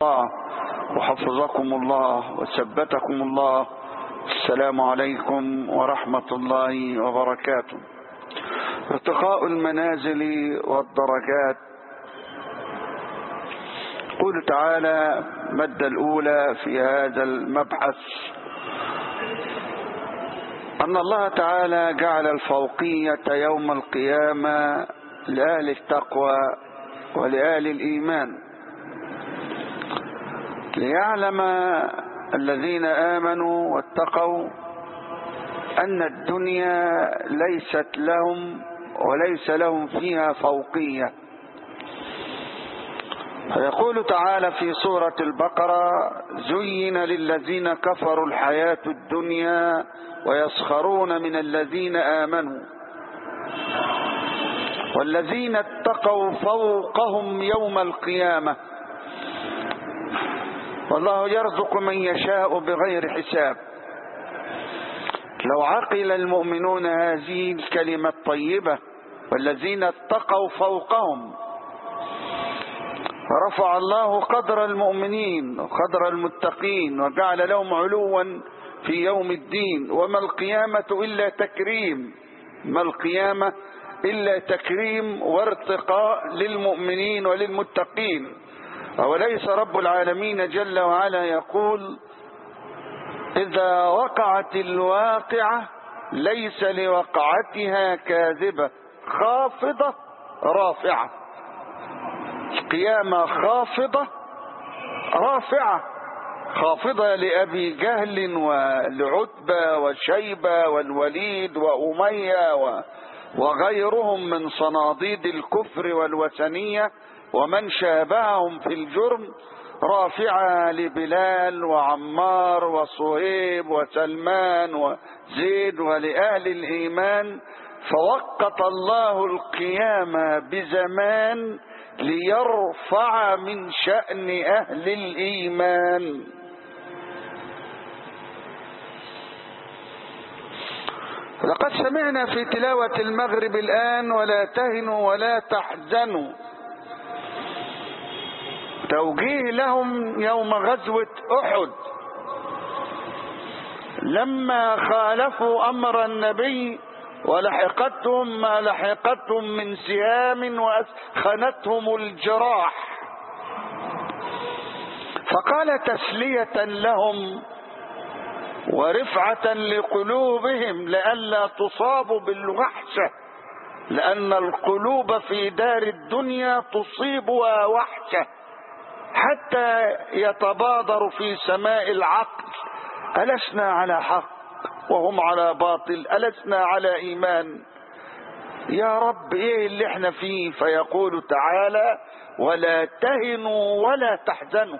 الله وحفظكم الله وثبتكم الله السلام عليكم ورحمة الله وبركاته ارتقاء المنازل والدرجات قول تعالى مد الأولى في هذا المبحث أن الله تعالى جعل الفوقية يوم القيامة لأهل التقوى ولأهل الإيمان ليعلم الذين آمنوا واتقوا أن الدنيا ليست لهم وليس لهم فيها فوقية فيقول تعالى في سورة البقرة زين للذين كفروا الحياة الدنيا ويسخرون من الذين آمنوا والذين اتقوا فوقهم يوم القيامة والله يرزق من يشاء بغير حساب لو عقل المؤمنون هذه الكلمة الطيبة والذين اتقوا فوقهم رفع الله قدر المؤمنين وقدر المتقين وجعل لهم علوا في يوم الدين وما القيامة إلا تكريم ما القيامة إلا تكريم وارتقاء للمؤمنين وللمتقين أوليس رب العالمين جل وعلا يقول إذا وقعت الواقعة ليس لوقعتها كاذبة خافضة رافعة القيامة خافضة رافعة خافضة لأبي جهل ولعتبة وشيبة والوليد وأمية وغيرهم من صناديد الكفر والوثنية ومن شابههم في الجرم رافعة لبلال وعمار وصهيب وسلمان وزيد ولأهل الإيمان فوقت الله القيامة بزمان ليرفع من شأن أهل الإيمان لقد سمعنا في تلاوة المغرب الآن ولا تهنوا ولا تحزنوا توجيه لهم يوم غزوة أحد لما خالفوا أمر النبي ولحقتهم ما لحقتهم من سهام وأسخنتهم الجراح فقال تسلية لهم ورفعة لقلوبهم لئلا تصابوا بالوحشة لأن القلوب في دار الدنيا تصيبها وحشة حتى يتبادر في سماء العقل ألسنا على حق وهم على باطل ألسنا على إيمان يا رب إيه اللي احنا فيه فيقول تعالى ولا تهنوا ولا تحزنوا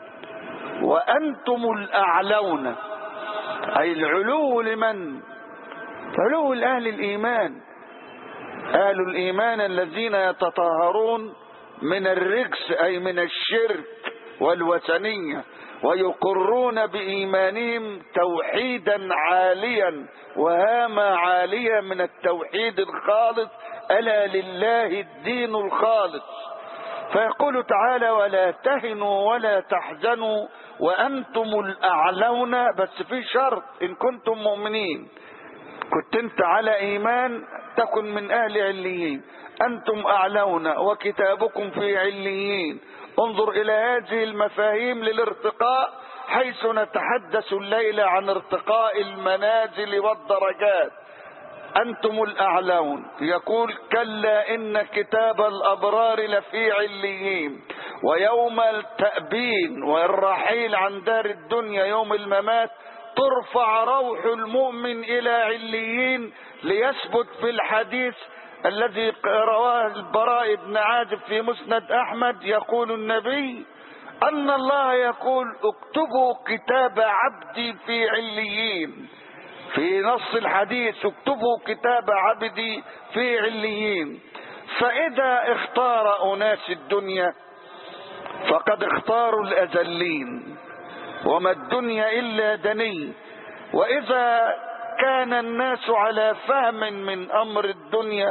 وأنتم الأعلون أي العلو لمن علو لأهل الإيمان أهل الإيمان الذين يتطهرون من الرجس أي من الشرك والوثنية ويقرون بإيمانهم توحيدا عاليا وهامة عالية من التوحيد الخالص ألا لله الدين الخالص فيقول تعالى ولا تهنوا ولا تحزنوا وأنتم الأعلون بس في شرط إن كنتم مؤمنين كنت انت على إيمان تكن من أهل عليين أنتم أعلون وكتابكم في عليين انظر إلى هذه المفاهيم للارتقاء حيث نتحدث الليلة عن ارتقاء المنازل والدرجات أنتم الأعلون يقول كلا إن كتاب الأبرار لفي عليين ويوم التأبين والرحيل عن دار الدنيا يوم الممات ترفع روح المؤمن إلى عليين ليثبت في الحديث الذي رواه البراء بن عازب في مسند أحمد يقول النبي أن الله يقول اكتبوا كتاب عبدي في عليين في نص الحديث اكتبوا كتاب عبدي في عليين فإذا اختار أناس الدنيا فقد اختاروا الأذلين وما الدنيا إلا دني وإذا كان الناس على فهم من أمر الدنيا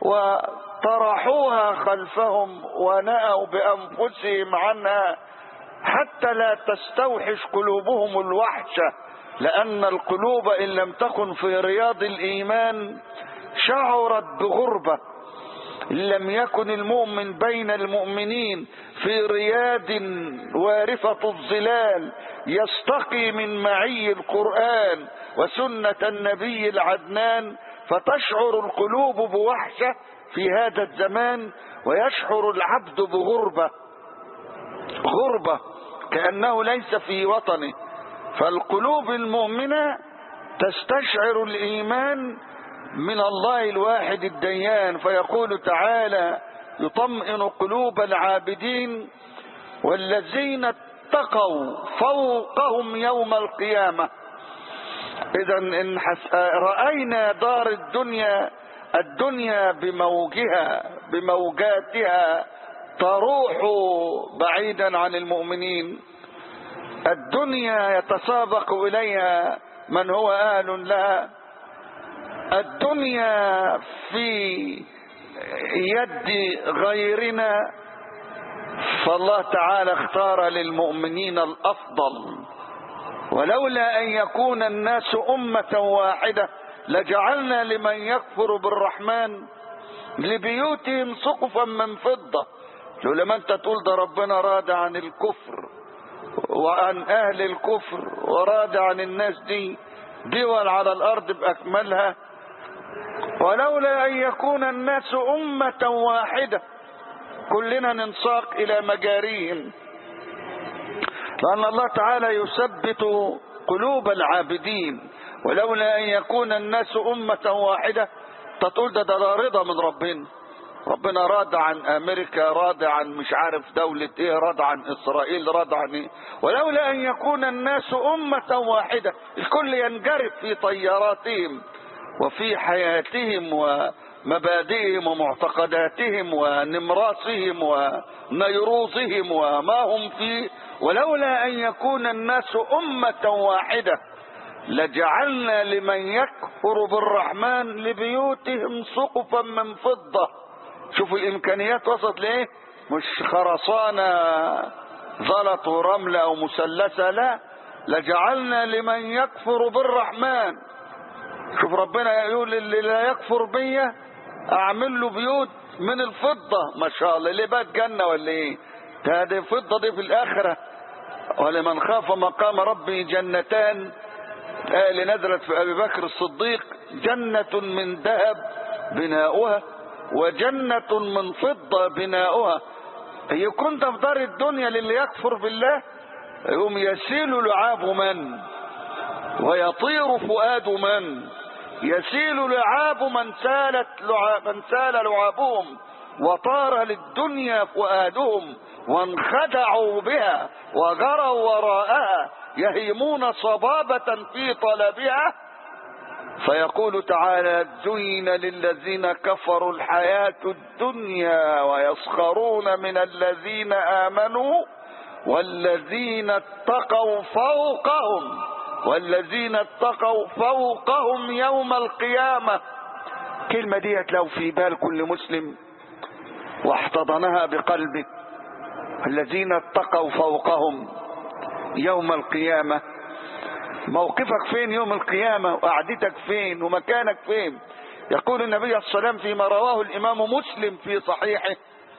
وطرحوها خلفهم ونأوا بأنفسهم عنها حتى لا تستوحش قلوبهم الوحشة لأن القلوب إن لم تكن في رياض الإيمان شعرت بغربة لم يكن المؤمن بين المؤمنين في رياد وارفة الظلال يستقي من معي القرآن وسنة النبي العدنان فتشعر القلوب بوحشة في هذا الزمان ويشعر العبد بغربة غربة كأنه ليس في وطنه فالقلوب المؤمنة تستشعر الإيمان من الله الواحد الديان فيقول تعالى يطمئن قلوب العابدين والذين اتقوا فوقهم يوم القيامة إذا إن رأينا دار الدنيا الدنيا بموجها بموجاتها تروح بعيدا عن المؤمنين الدنيا يتسابق إليها من هو آل لها الدنيا في يد غيرنا فالله تعالى اختار للمؤمنين الافضل ولولا ان يكون الناس امه واحده لجعلنا لمن يكفر بالرحمن لبيوتهم سقفا من فضه لولا ما انت تقول ده ربنا راد عن الكفر وعن اهل الكفر وراد عن الناس دي دول على الارض باكملها ولولا ان يكون الناس امه واحده كلنا ننساق الى مجاريهم لان الله تعالى يثبت قلوب العابدين ولولا ان يكون الناس امه واحده تقول ده ده رضا من ربنا ربنا راد عن امريكا راد عن مش عارف دولة ايه راد عن اسرائيل راد عن ايه ولولا ان يكون الناس امة واحدة الكل ينجرف في طياراتهم وفي حياتهم ومبادئهم ومعتقداتهم ونمراسهم ونيروزهم وما هم فيه ولولا ان يكون الناس امة واحدة لجعلنا لمن يكفر بالرحمن لبيوتهم سقفا من فضة شوفوا الامكانيات وصلت لايه مش خرسانة زلط ورملة او مثلثة لا لجعلنا لمن يكفر بالرحمن شوف ربنا يقول اللي لا يكفر بيا اعمل له بيوت من الفضة ما شاء الله اللي بقت جنة ولا ايه ده دي فضة دي في الاخرة ولمن خاف مقام ربي جنتان اللي نزلت في ابي بكر الصديق جنة من ذهب بناؤها وجنة من فضة بناؤها هي كنت في دار الدنيا للي يكفر بالله يقوم يسيل لعاب من ويطير فؤاد من يسيل لعاب من سالت لعاب من سال لعابهم وطار للدنيا فؤادهم وانخدعوا بها وجروا وراءها يهيمون صبابة في طلبها فيقول تعالى زين للذين كفروا الحياة الدنيا ويسخرون من الذين آمنوا والذين اتقوا فوقهم والذين اتقوا فوقهم يوم القيامة كلمة ديت لو في بال كل مسلم واحتضنها بقلبه الذين اتقوا فوقهم يوم القيامة موقفك فين يوم القيامة وقعدتك فين ومكانك فين يقول النبي صلى الله عليه وسلم فيما رواه الإمام مسلم في صحيحه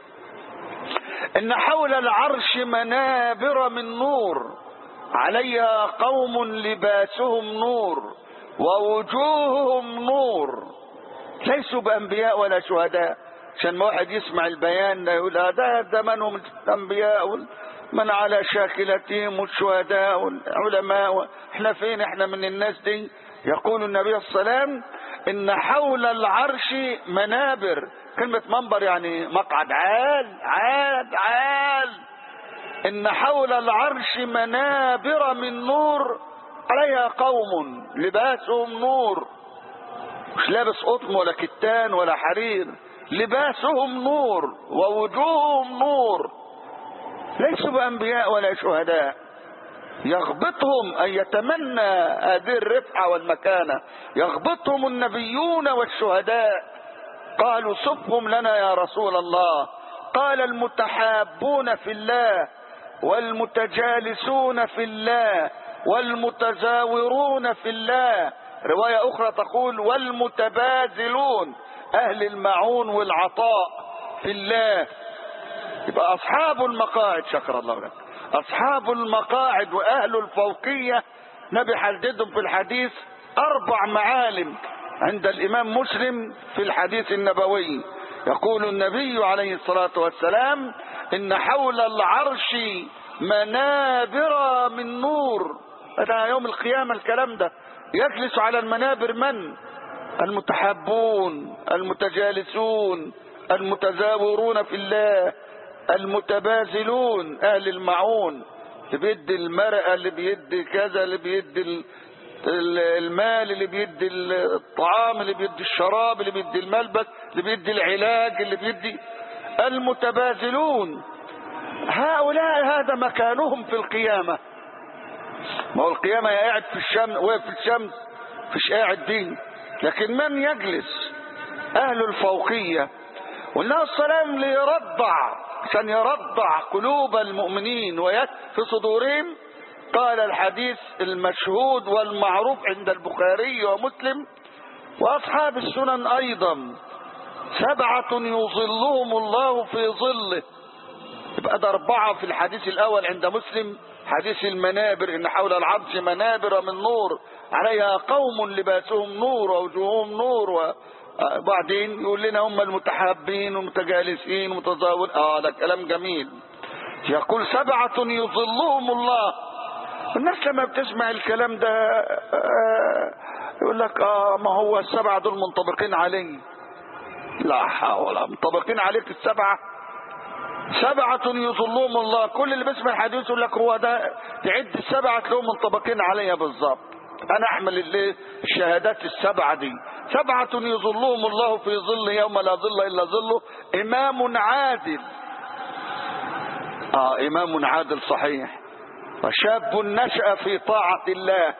إن حول العرش منابر من نور عليها قوم لباسهم نور ووجوههم نور ليسوا بأنبياء ولا شهداء عشان ما واحد يسمع البيان ده يقول ده زمانهم الأنبياء من على شاكلتهم والشهداء والعلماء احنا فين احنا من الناس دي يقول النبي صلى الله عليه وسلم ان حول العرش منابر كلمة منبر يعني مقعد عال عال عال ان حول العرش منابر من نور عليها قوم لباسهم نور مش لابس قطن ولا كتان ولا حرير لباسهم نور ووجوههم نور ليسوا بأنبياء ولا شهداء يغبطهم أن يتمنى هذه الرفعة والمكانة يغبطهم النبيون والشهداء قالوا صفهم لنا يا رسول الله قال المتحابون في الله والمتجالسون في الله والمتزاورون في الله رواية أخرى تقول والمتبادلون أهل المعون والعطاء في الله يبقى أصحاب المقاعد شكر الله لك أصحاب المقاعد وأهل الفوقية نبي حددهم في الحديث أربع معالم عند الإمام مسلم في الحديث النبوي يقول النبي عليه الصلاة والسلام إن حول العرش منابر من نور هذا يوم القيامة الكلام ده يجلس على المنابر من المتحبون المتجالسون المتزاورون في الله المتبازلون اهل المعون اللي بيدي المرأة اللي بيدي كذا اللي بيدي المال اللي بيدي الطعام اللي بيدي الشراب اللي بيدي الملبس اللي بيدي العلاج اللي بيدي المتبازلون هؤلاء هذا مكانهم في القيامة ما هو القيامة يا قاعد في الشمس واقف في الشمس فيش قاعد دي لكن من يجلس أهل الفوقية والله السلام ليرضع عشان يرضع قلوب المؤمنين في صدورهم قال الحديث المشهود والمعروف عند البخاري ومسلم وأصحاب السنن أيضا سبعة يظلهم الله في ظله يبقى ده أربعة في الحديث الأول عند مسلم حديث المنابر إن حول العرش منابر من نور عليها قوم لباسهم نور ووجوههم نور وبعدين يقول لنا هم المتحابين والمتجالسين ومتزاور اه ده كلام جميل يقول سبعة يظلهم الله الناس لما بتسمع الكلام ده آه يقول لك اه ما هو السبعة دول منطبقين علي لا حول منطبقين عليك السبعة سبعة يظلهم الله كل اللي بيسمع الحديث يقول لك هو ده تعد السبعة تلاقيهم منطبقين عليا بالظبط انا احمل اللي الشهادات السبعة دي سبعة يظلهم الله في ظل يوم لا ظل الا ظله امام عادل اه امام عادل صحيح وشاب نشأ في طاعة الله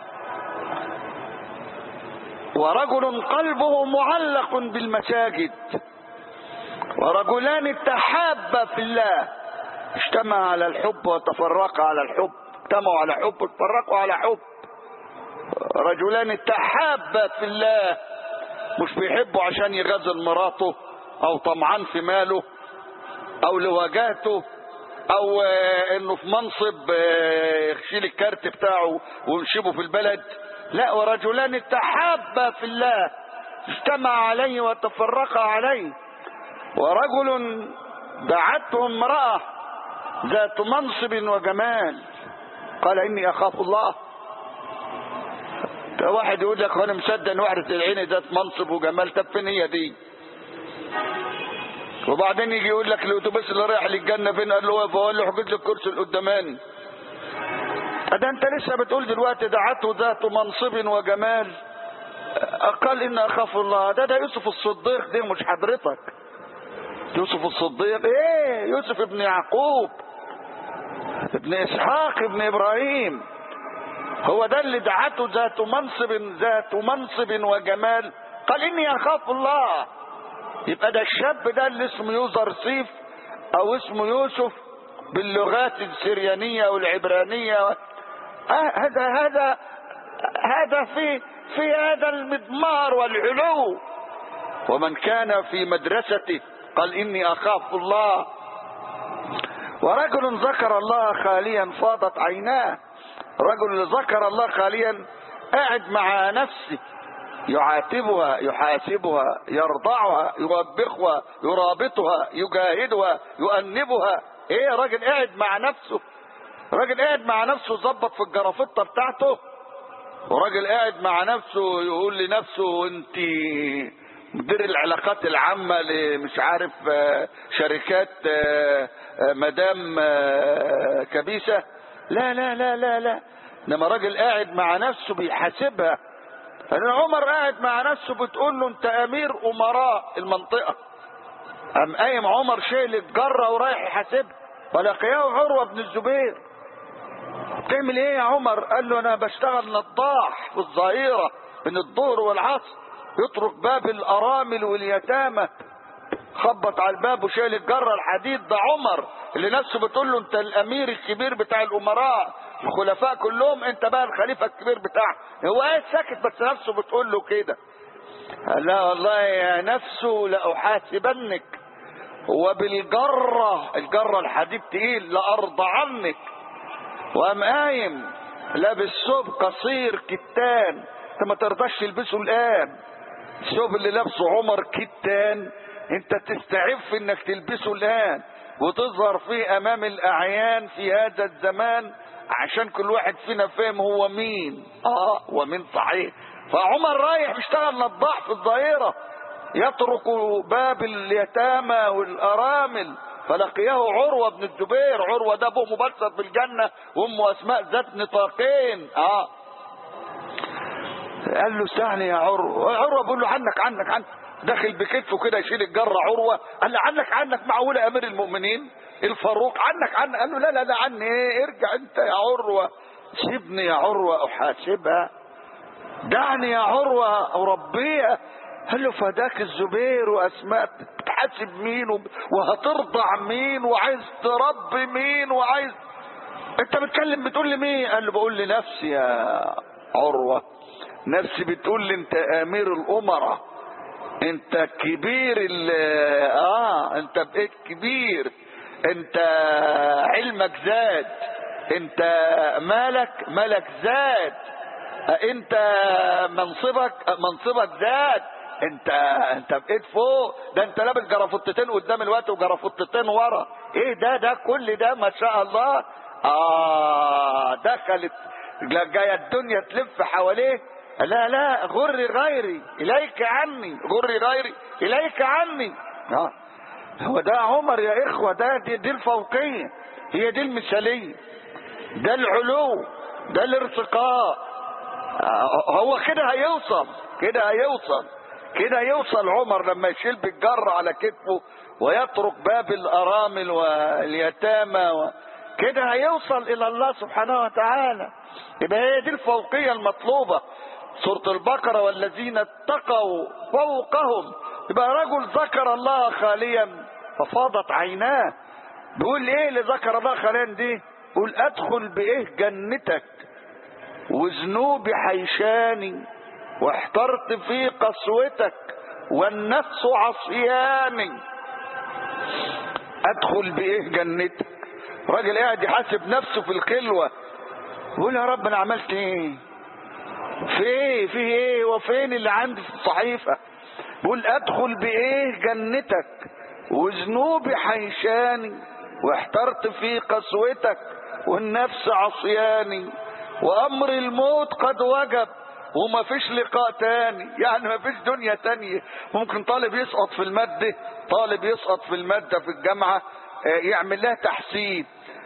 ورجل قلبه معلق بالمساجد ورجلان تحابا في الله اجتمع على الحب وتفرقا على الحب اجتمعوا على حب وتفرقوا على حب رجلان تحابا في الله مش بيحبوا عشان يغزل مراته او طمعان في ماله او لوجاته او انه في منصب يشيل الكارت بتاعه وينشبه في البلد لا ورجلان تحابا في الله اجتمع عليه وتفرقا عليه ورجل دعته امرأة ذات منصب وجمال قال إني أخاف الله واحد يقول لك أنا مصدق إن واحدة العين ذات منصب وجمال طب فين هي دي؟ وبعدين يجي يقول لك الأتوبيس اللي رايح للجنة فين؟ قال له واقف أقول له حجز لي الكرسي القداماني ده أنت لسه بتقول دلوقتي دعته ذات منصب وجمال قال إن أخاف الله ده ده يوسف الصديق دي مش حضرتك يوسف الصديق ايه يوسف ابن يعقوب ابن اسحاق ابن ابراهيم هو ده اللي دعته ذات منصب ذات منصب وجمال قال اني اخاف الله يبقى ده الشاب ده اللي اسمه يوزر سيف او اسمه يوسف باللغات السريانية والعبرانية آه هذا هذا هذا في في هذا المضمار والعلو ومن كان في مدرسته قال إني أخاف الله ورجل ذكر الله خاليا فاضت عيناه رجل ذكر الله خاليا قاعد مع نفسه يعاتبها يحاسبها يرضعها يوبخها يرابطها يجاهدها يؤنبها ايه راجل قاعد مع نفسه راجل قاعد مع نفسه ظبط في الجرافطه بتاعته وراجل قاعد مع نفسه يقول لنفسه انت مدير العلاقات العامة مش عارف شركات مدام كبيسة لا لا لا لا لا انما راجل قاعد مع نفسه بيحاسبها ان عمر قاعد مع نفسه بتقول له انت امير امراء المنطقة قام قايم عمر شايل الجرة ورايح يحاسبها ولقياه عروة بن الزبير بتعمل ايه يا عمر قال له انا بشتغل نضاح في الظهيرة بين الظهر والعصر يطرق باب الارامل واليتامى خبط على الباب وشايل الجرة الحديد ده عمر اللي نفسه بتقول له انت الامير الكبير بتاع الامراء الخلفاء كلهم انت بقى الخليفة الكبير بتاعه هو قاعد ساكت بس نفسه بتقول له كده لا والله يا نفسه لأحاسبنك وبالجرة الجرة الحديد تقيل لأرضى عنك وقام قايم لابس ثوب قصير كتان انت ما ترضاش تلبسه الان الثوب اللي لابسه عمر كتان انت تستعف انك تلبسه الان وتظهر فيه امام الاعيان في هذا الزمان عشان كل واحد فينا فاهم هو مين اه ومين صحيح فعمر رايح بيشتغل نضاح في الظاهره يطرق باب اليتامى والارامل فلقيه عروه بن الزبير عروه ده ابوه مبشر بالجنه وامه اسماء ذات نطاقين اه قال له سهل يا عروه عروه بيقول له عنك عنك عنك داخل بكتفه كده يشيل الجره عروه قال له عنك عنك معقوله امير المؤمنين الفاروق عنك عنك قال له لا لا لا عني ايه ارجع انت يا عروه سيبني يا عروه احاسبها دعني يا عروه اربيها قال له فداك الزبير واسماء تحاسب مين وهترضع مين وعايز تربي مين وعايز انت بتكلم بتقول لي مين قال له بقول لنفسي يا عروه نفسي بتقول لي انت امير الامراء انت كبير ال اه انت بقيت كبير انت علمك زاد انت مالك مالك زاد انت منصبك منصبك زاد انت انت بقيت فوق ده انت لابس جرافطتين قدام الوقت وجرافطتين ورا ايه ده ده كل ده ما شاء الله اه دخلت جايه الدنيا تلف حواليه لا لا غري غيري اليك عني غري غيري اليك عني آه. هو ده عمر يا اخوه ده دي, دي الفوقيه هي دي المثاليه ده العلو ده الارتقاء آه هو كده هيوصل كده هيوصل كده يوصل عمر لما يشيل بالجر على كتفه ويترك باب الارامل واليتامى و... كده هيوصل الى الله سبحانه وتعالى يبقى هي دي الفوقيه المطلوبه سورة البقرة والذين اتقوا فوقهم يبقى رجل ذكر الله خاليا ففاضت عيناه بيقول ايه اللي ذكر الله خاليا دي قول ادخل بايه جنتك وذنوبي حيشاني واحترت في قسوتك والنفس عصياني ادخل بايه جنتك راجل قاعد يحاسب نفسه في الخلوه يقول يا رب انا عملت ايه في ايه في ايه وفين اللي عندي في الصحيفة بقول ادخل بايه جنتك وذنوبي حيشاني واحترت في قسوتك والنفس عصياني وامر الموت قد وجب وما فيش لقاء تاني يعني ما فيش دنيا تانية ممكن طالب يسقط في المادة طالب يسقط في المادة في الجامعة يعمل لها تحسين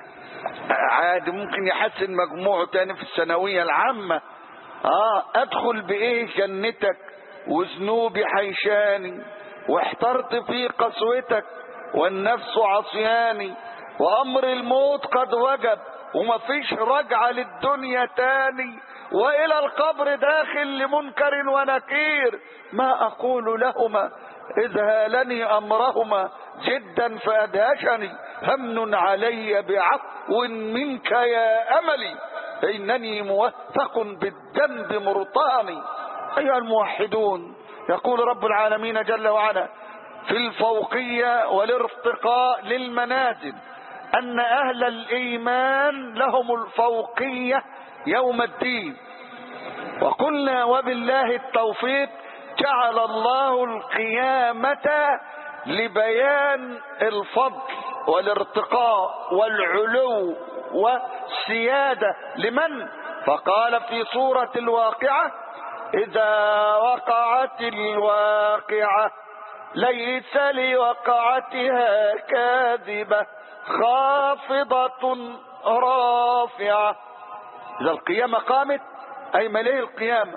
عادي ممكن يحسن مجموعه تاني في الثانوية العامة اه ادخل بايه جنتك وذنوبي حيشاني واحترت في قسوتك والنفس عصياني وامر الموت قد وجب ومفيش رجعة للدنيا تاني والى القبر داخل لمنكر ونكير ما اقول لهما اذ هالني امرهما جدا فادهشني همن علي بعفو منك يا املي إنني موثق بالذنب مرطاني أيها الموحدون يقول رب العالمين جل وعلا في الفوقية والارتقاء للمنازل أن أهل الإيمان لهم الفوقية يوم الدين وقلنا وبالله التوفيق جعل الله القيامة لبيان الفضل والارتقاء والعلو والسيادة لمن فقال في سورة الواقعة إذا وقعت الواقعة ليس لوقعتها كاذبة خافضة رافعة إذا القيامة قامت أي مليه القيامة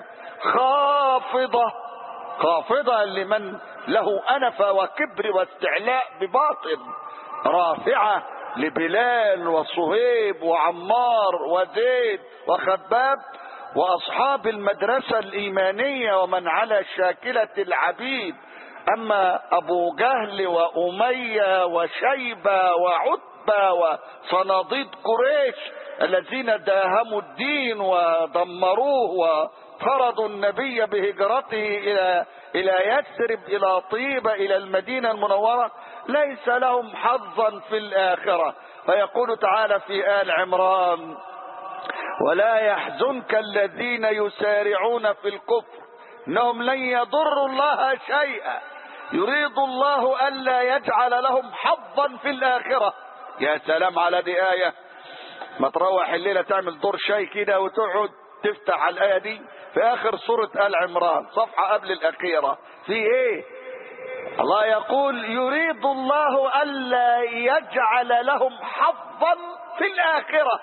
خافضة خافضة لمن له أنف وكبر واستعلاء بباطل رافعة لبلال وصهيب وعمار وزيد وخباب واصحاب المدرسه الايمانيه ومن على شاكله العبيد أما أبو جهل وأمية وشيبة وعتبة وصناديد قريش الذين داهموا الدين ودمروه وطردوا النبي بهجرته إلى إلى يثرب إلى طيبة إلى المدينة المنورة ليس لهم حظا في الآخرة فيقول تعالى في آل عمران ولا يحزنك الذين يسارعون في الكفر انهم لن يضروا الله شيئا يريد الله الا يجعل لهم حظا في الاخره يا سلام على دي ايه ما تروح الليله تعمل دور شاي كده وتقعد تفتح على الايه دي في اخر سوره ال عمران صفحه قبل الاخيره في ايه الله يقول يريد الله الا يجعل لهم حظا في الاخره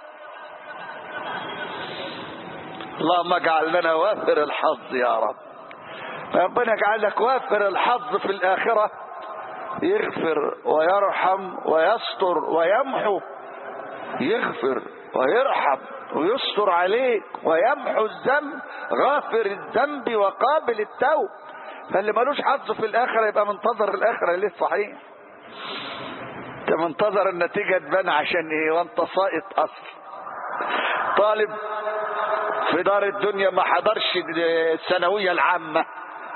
اللهم اجعل لنا وافر الحظ يا رب ربنا يجعل لك وافر الحظ في الآخرة يغفر ويرحم ويستر ويمحو يغفر ويرحم ويستر عليك ويمحو الذنب غافر الذنب وقابل التوب فاللي ملوش حظ في الآخرة يبقى منتظر الآخرة ليه صحيح انت منتظر النتيجة تبان عشان ايه وانت ساقط اصل طالب في دار الدنيا ما حضرش الثانوية العامة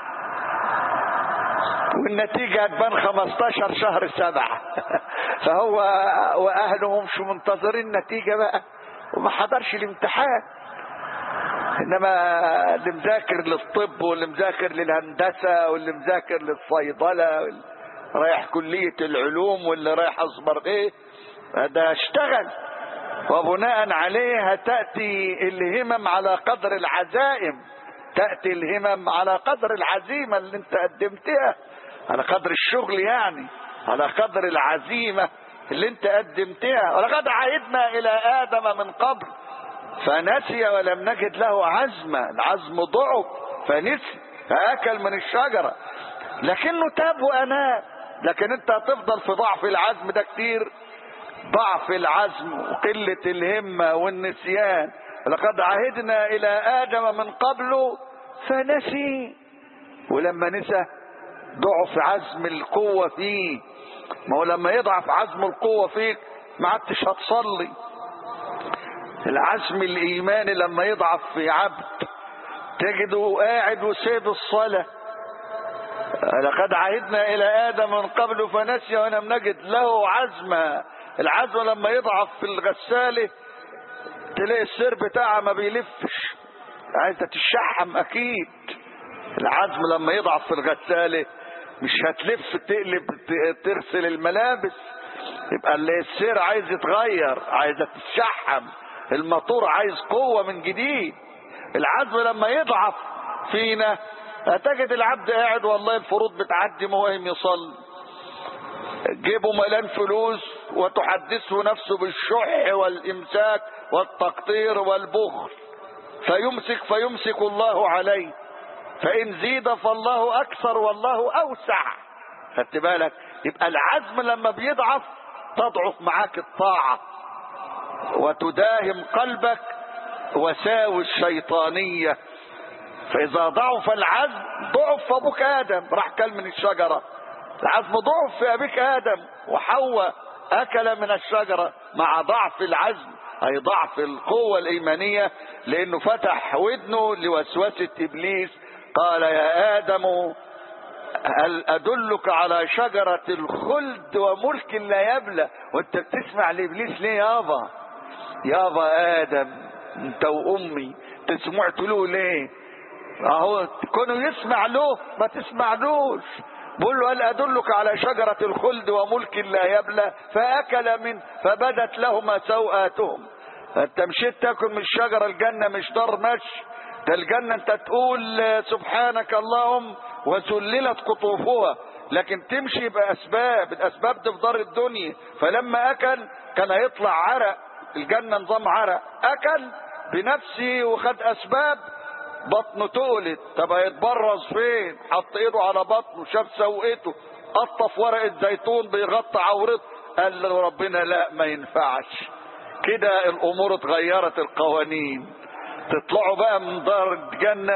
والنتيجة هتبان 15 شهر سبعة فهو وأهله مش منتظرين النتيجة بقى وما حضرش الامتحان إنما اللي مذاكر للطب واللي مذاكر للهندسة واللي مذاكر للصيدلة واللي رايح كلية العلوم واللي رايح أصبر إيه ده اشتغل وبناء عليه تأتي الهمم على قدر العزائم تأتي الهمم على قدر العزيمة اللي انت قدمتها على قدر الشغل يعني على قدر العزيمة اللي انت قدمتها ولقد عهدنا الى ادم من قبل فنسي ولم نجد له عزمة العزم ضعف فنسي فاكل من الشجرة لكنه تاب واناب لكن انت هتفضل في ضعف العزم ده كتير ضعف العزم وقلة الهمة والنسيان لقد عهدنا الى ادم من قبل فنسي ولما نسى ضعف عزم القوة فيه ما هو لما يضعف عزم القوة فيك ما عدتش هتصلي العزم الايماني لما يضعف في عبد تجده قاعد وسيد الصلاة لقد عهدنا الى ادم من قبل فنسي ولم نجد له عزما العزم لما يضعف في الغسالة تلاقي السير بتاعها ما بيلفش عايزة تشحم اكيد العزم لما يضعف في الغسالة مش هتلف تقلب تغسل الملابس يبقى السير عايز يتغير عايزة تتشحم الموتور عايز قوة من جديد العزم لما يضعف فينا هتجد العبد قاعد والله الفروض بتعدي مهم يصلي جيبه ملان فلوس وتحدثه نفسه بالشح والامساك والتقطير والبخل فيمسك فيمسك الله عليه فان زيد فالله اكثر والله اوسع خدت بالك يبقى العزم لما بيضعف تضعف معاك الطاعه وتداهم قلبك وساوي الشيطانيه فاذا ضعف العزم ضعف ابوك ادم راح كل من الشجره العزم ضعف في ابيك ادم وحواء اكل من الشجره مع ضعف العزم اي ضعف القوه الايمانيه لانه فتح ودنه لوسوسه ابليس قال يا ادم هل ادلك على شجره الخلد وملك لا يبلى وانت بتسمع لابليس ليه يابا يابا ادم انت وامي تسمعت له ليه اهو كونه يسمع له ما تسمعلوش بقول له هل ادلك على شجرة الخلد وملك لا يبلى فاكل من فبدت لهما سوآتهم انت مشيت تاكل من الشجرة الجنة مش دار مشي ده الجنة انت تقول سبحانك اللهم وسللت قطوفها لكن تمشي باسباب الاسباب دي في دار الدنيا فلما اكل كان هيطلع عرق الجنة نظام عرق اكل بنفسه وخد اسباب بطنه تقلت طب هيتبرز فين حط ايده على بطنه شاف سوقته قطف ورقة زيتون بيغطي عورته قال له ربنا لا ما ينفعش كده الامور اتغيرت القوانين تطلعوا بقى من دار الجنة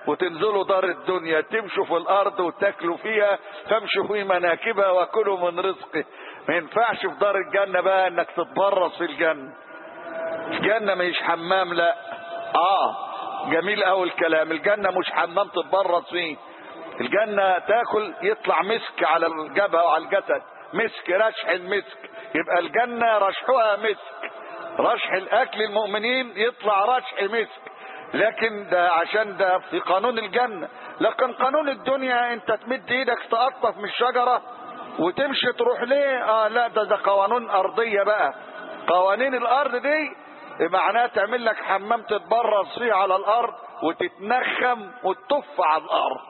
وتنزلوا دار الدنيا تمشوا في الارض وتاكلوا فيها فامشوا في مناكبها وكلوا من رزقه ما ينفعش في دار الجنة بقى انك تتبرص في الجنة الجنة مش حمام لا اه جميل قوي الكلام الجنة مش حمام تتبرص فيه الجنة تاكل يطلع مسك على الجبهة وعلى الجسد مسك رشح المسك يبقى الجنة رشحها مسك رشح الاكل المؤمنين يطلع رشح مسك لكن ده عشان ده في قانون الجنة لكن قانون الدنيا انت تمد ايدك تقطف من الشجرة وتمشي تروح ليه اه لا ده ده قوانين ارضية بقى قوانين الارض دي معناها تعمل لك حمام تتبرص فيه على الارض وتتنخم وتطف على الارض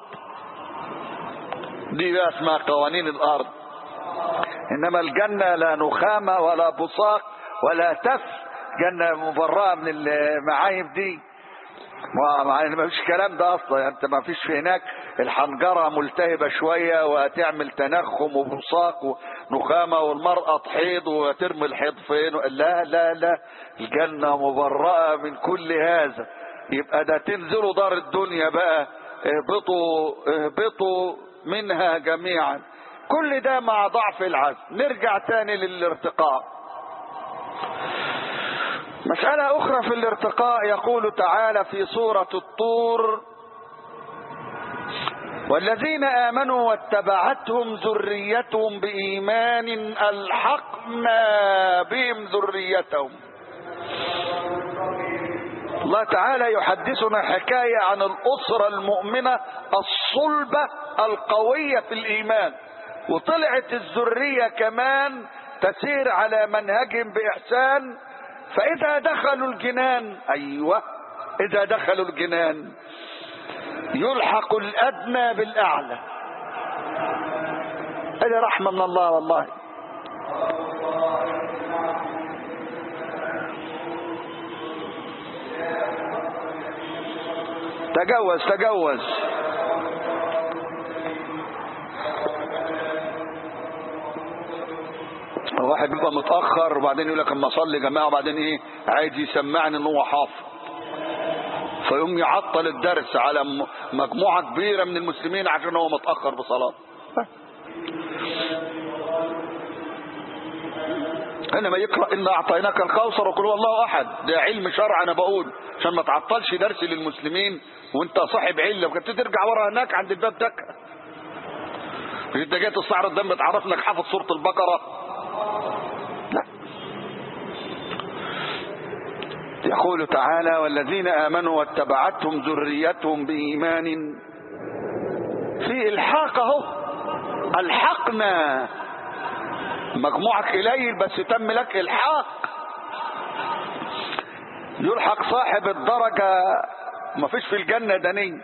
دي بقى اسمها قوانين الارض انما الجنة لا نخامة ولا بصاق ولا تف جنة مبرأة من المعايب دي ما فيش كلام ده اصلا يعني انت ما فيش في هناك الحنجرة ملتهبة شوية وتعمل تنخم وبصاق ونخامة والمرأة تحيض وترمي الحيض فين لا لا لا الجنة مبرأة من كل هذا يبقى ده تنزلوا دار الدنيا بقى اهبطوا اهبطوا منها جميعا كل ده مع ضعف العزم نرجع تاني للارتقاء مسألة أخرى في الارتقاء يقول تعالى في سورة الطور والذين آمنوا واتبعتهم ذريتهم بإيمان ألحقنا بهم ذريتهم الله تعالى يحدثنا حكاية عن الأسرة المؤمنة الصلبة القوية في الإيمان وطلعت الذرية كمان تسير على منهجهم بإحسان فإذا دخلوا الجنان أيوة إذا دخلوا الجنان يلحق الأدنى بالأعلى هذه رحمة من الله والله تجوز تجوز واحد بيبقى متاخر وبعدين يقول لك اما اصلي جماعه وبعدين ايه عايز يسمعني ان هو حافظ فيقوم يعطل الدرس على مجموعه كبيره من المسلمين عشان هو متاخر بصلاه انما يقرا ان اعطيناك الكوثر وقل هو الله احد ده علم شرع انا بقول عشان ما تعطلش درسي للمسلمين وانت صاحب علم وكنت ترجع ورا هناك عند الباب دكه انت جاي تستعرض دم تعرف انك حافظ سوره البقره لا يقول تعالى والذين آمنوا واتبعتهم ذريتهم بإيمان في الحاق اهو الحقنا مجموعك قليل بس تم لك الحاق يلحق صاحب الدرجة ما فيش في الجنة دني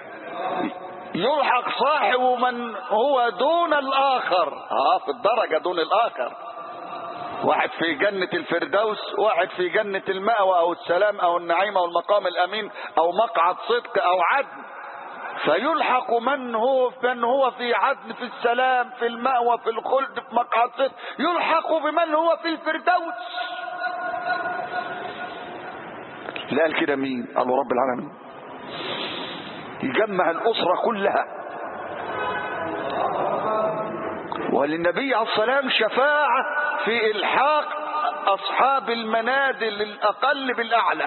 يلحق صاحب من هو دون الآخر اه في الدرجة دون الآخر واحد في جنة الفردوس واحد في جنة المأوى أو السلام أو النعيم أو المقام الأمين أو مقعد صدق أو عدن فيلحق من هو من هو في عدن في السلام في المأوى في الخلد في مقعد صدق يلحق بمن هو في الفردوس لا قال كده مين قالوا رب العالمين يجمع الأسرة كلها وللنبي عليه السلام شفاعة في إلحاق أصحاب المنازل الأقل بالأعلى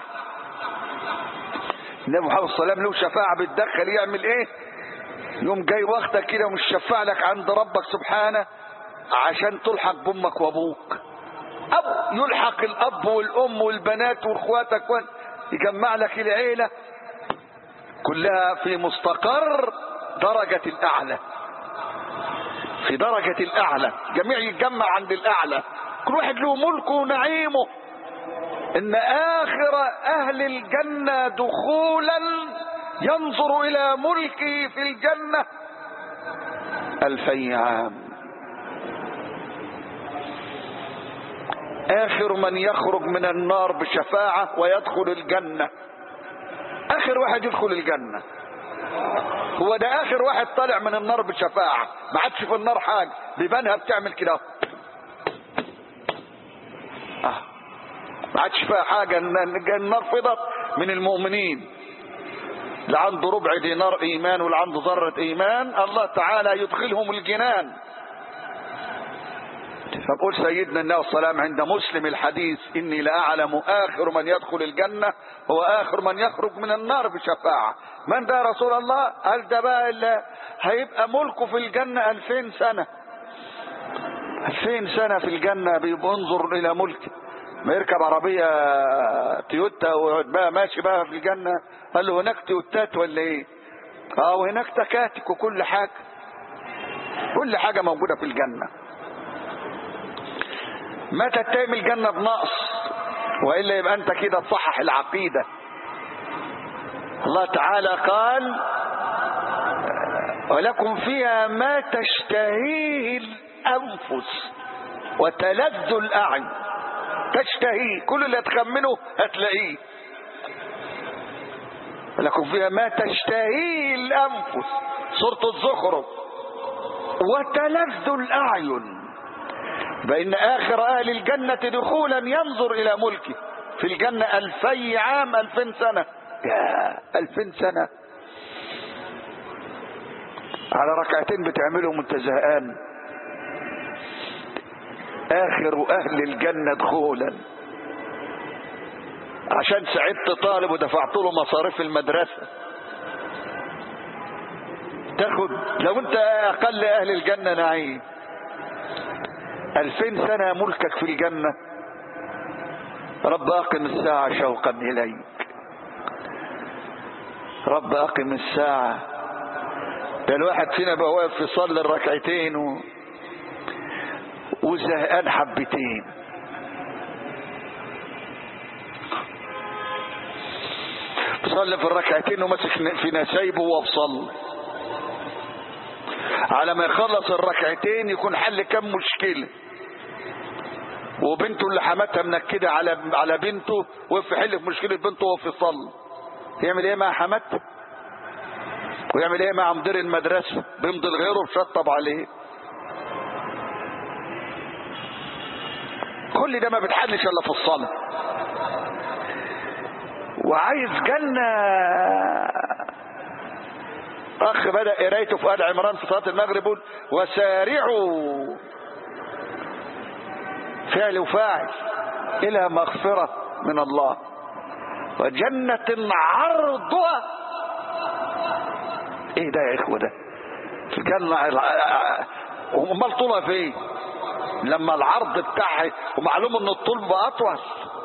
النبي محمد صلى الله عليه وسلم له شفاعة بتدخل يعمل إيه يوم جاي وقتك كده ومش شفاع لك عند ربك سبحانه عشان تلحق بأمك وأبوك أو يلحق الأب والأم والبنات وإخواتك يجمع لك العيلة كلها في مستقر درجة الأعلى في درجة الأعلى جميع يتجمع عند الأعلى كل واحد له ملكه ونعيمه إن آخر أهل الجنة دخولا ينظر إلى ملكه في الجنة ألفي عام آخر من يخرج من النار بشفاعة ويدخل الجنة آخر واحد يدخل الجنة هو ده اخر واحد طالع من النار بشفاعة ما عادش في النار حاجة بيبانها بتعمل كده آه. ما عادش فيها حاجة النار فضت من المؤمنين اللي عنده ربع دينار ايمان واللي عنده ذرة ايمان الله تعالى يدخلهم الجنان فقول سيدنا النبي صلى الله عليه وسلم عند مسلم الحديث اني لاعلم اخر من يدخل الجنه هو اخر من يخرج من النار بشفاعه من ده يا رسول الله قال ده بقى اللي هيبقى ملكه في الجنه ألفين سنه ألفين سنه في الجنه بينظر الى ملكه ما يركب عربيه تويوتا ويقعد بقى ماشي بقى في الجنه قال له هناك تويوتات ولا ايه اه وهناك تكاتك وكل حاجه كل حاجه موجوده في الجنه ما تتهم الجنة بنقص وإلا يبقى أنت كده تصحح العقيدة الله تعالى قال ولكم فيها ما تشتهيه الأنفس وتلذ الأعين تشتهيه كل اللي تخمنه هتلاقيه ولكم فيها ما تشتهيه الأنفس سورة الزخرف وتلذ الأعين فإن آخر أهل الجنة دخولا ينظر إلى ملكه في الجنة ألفي عام ألفين سنة يا ألفين سنة على ركعتين بتعملهم وانت زهقان آخر أهل الجنة دخولا عشان سعدت طالب ودفعت له مصاريف المدرسة تاخد لو انت أقل أهل الجنة نعيم ألفين سنة ملكك في الجنة رب أقم الساعة شوقا إليك رب أقم الساعة ده الواحد فينا بقى واقف يصلي الركعتين و... وزهقان حبتين بصلي في الركعتين وماسك في نسايبه وبصلي على ما يخلص الركعتين يكون حل كم مشكله وبنته اللي حماتها منكده على على بنته وقف يحل في مشكله بنته وهو يصلي يعمل ايه مع حماتها ويعمل ايه مع مدير المدرسه بيمضي لغيره وشطب عليه كل ده ما بتحلش الا في الصلاه وعايز جنه اخ بدا قرايته في ال عمران في صلاه المغرب يقول وسارعوا فعل وفاعل الى مغفره من الله وجنة عرضها ايه ده يا اخوة ده الجنة امال طولها فين لما العرض بتاعها ومعلوم ان الطول بقى اطول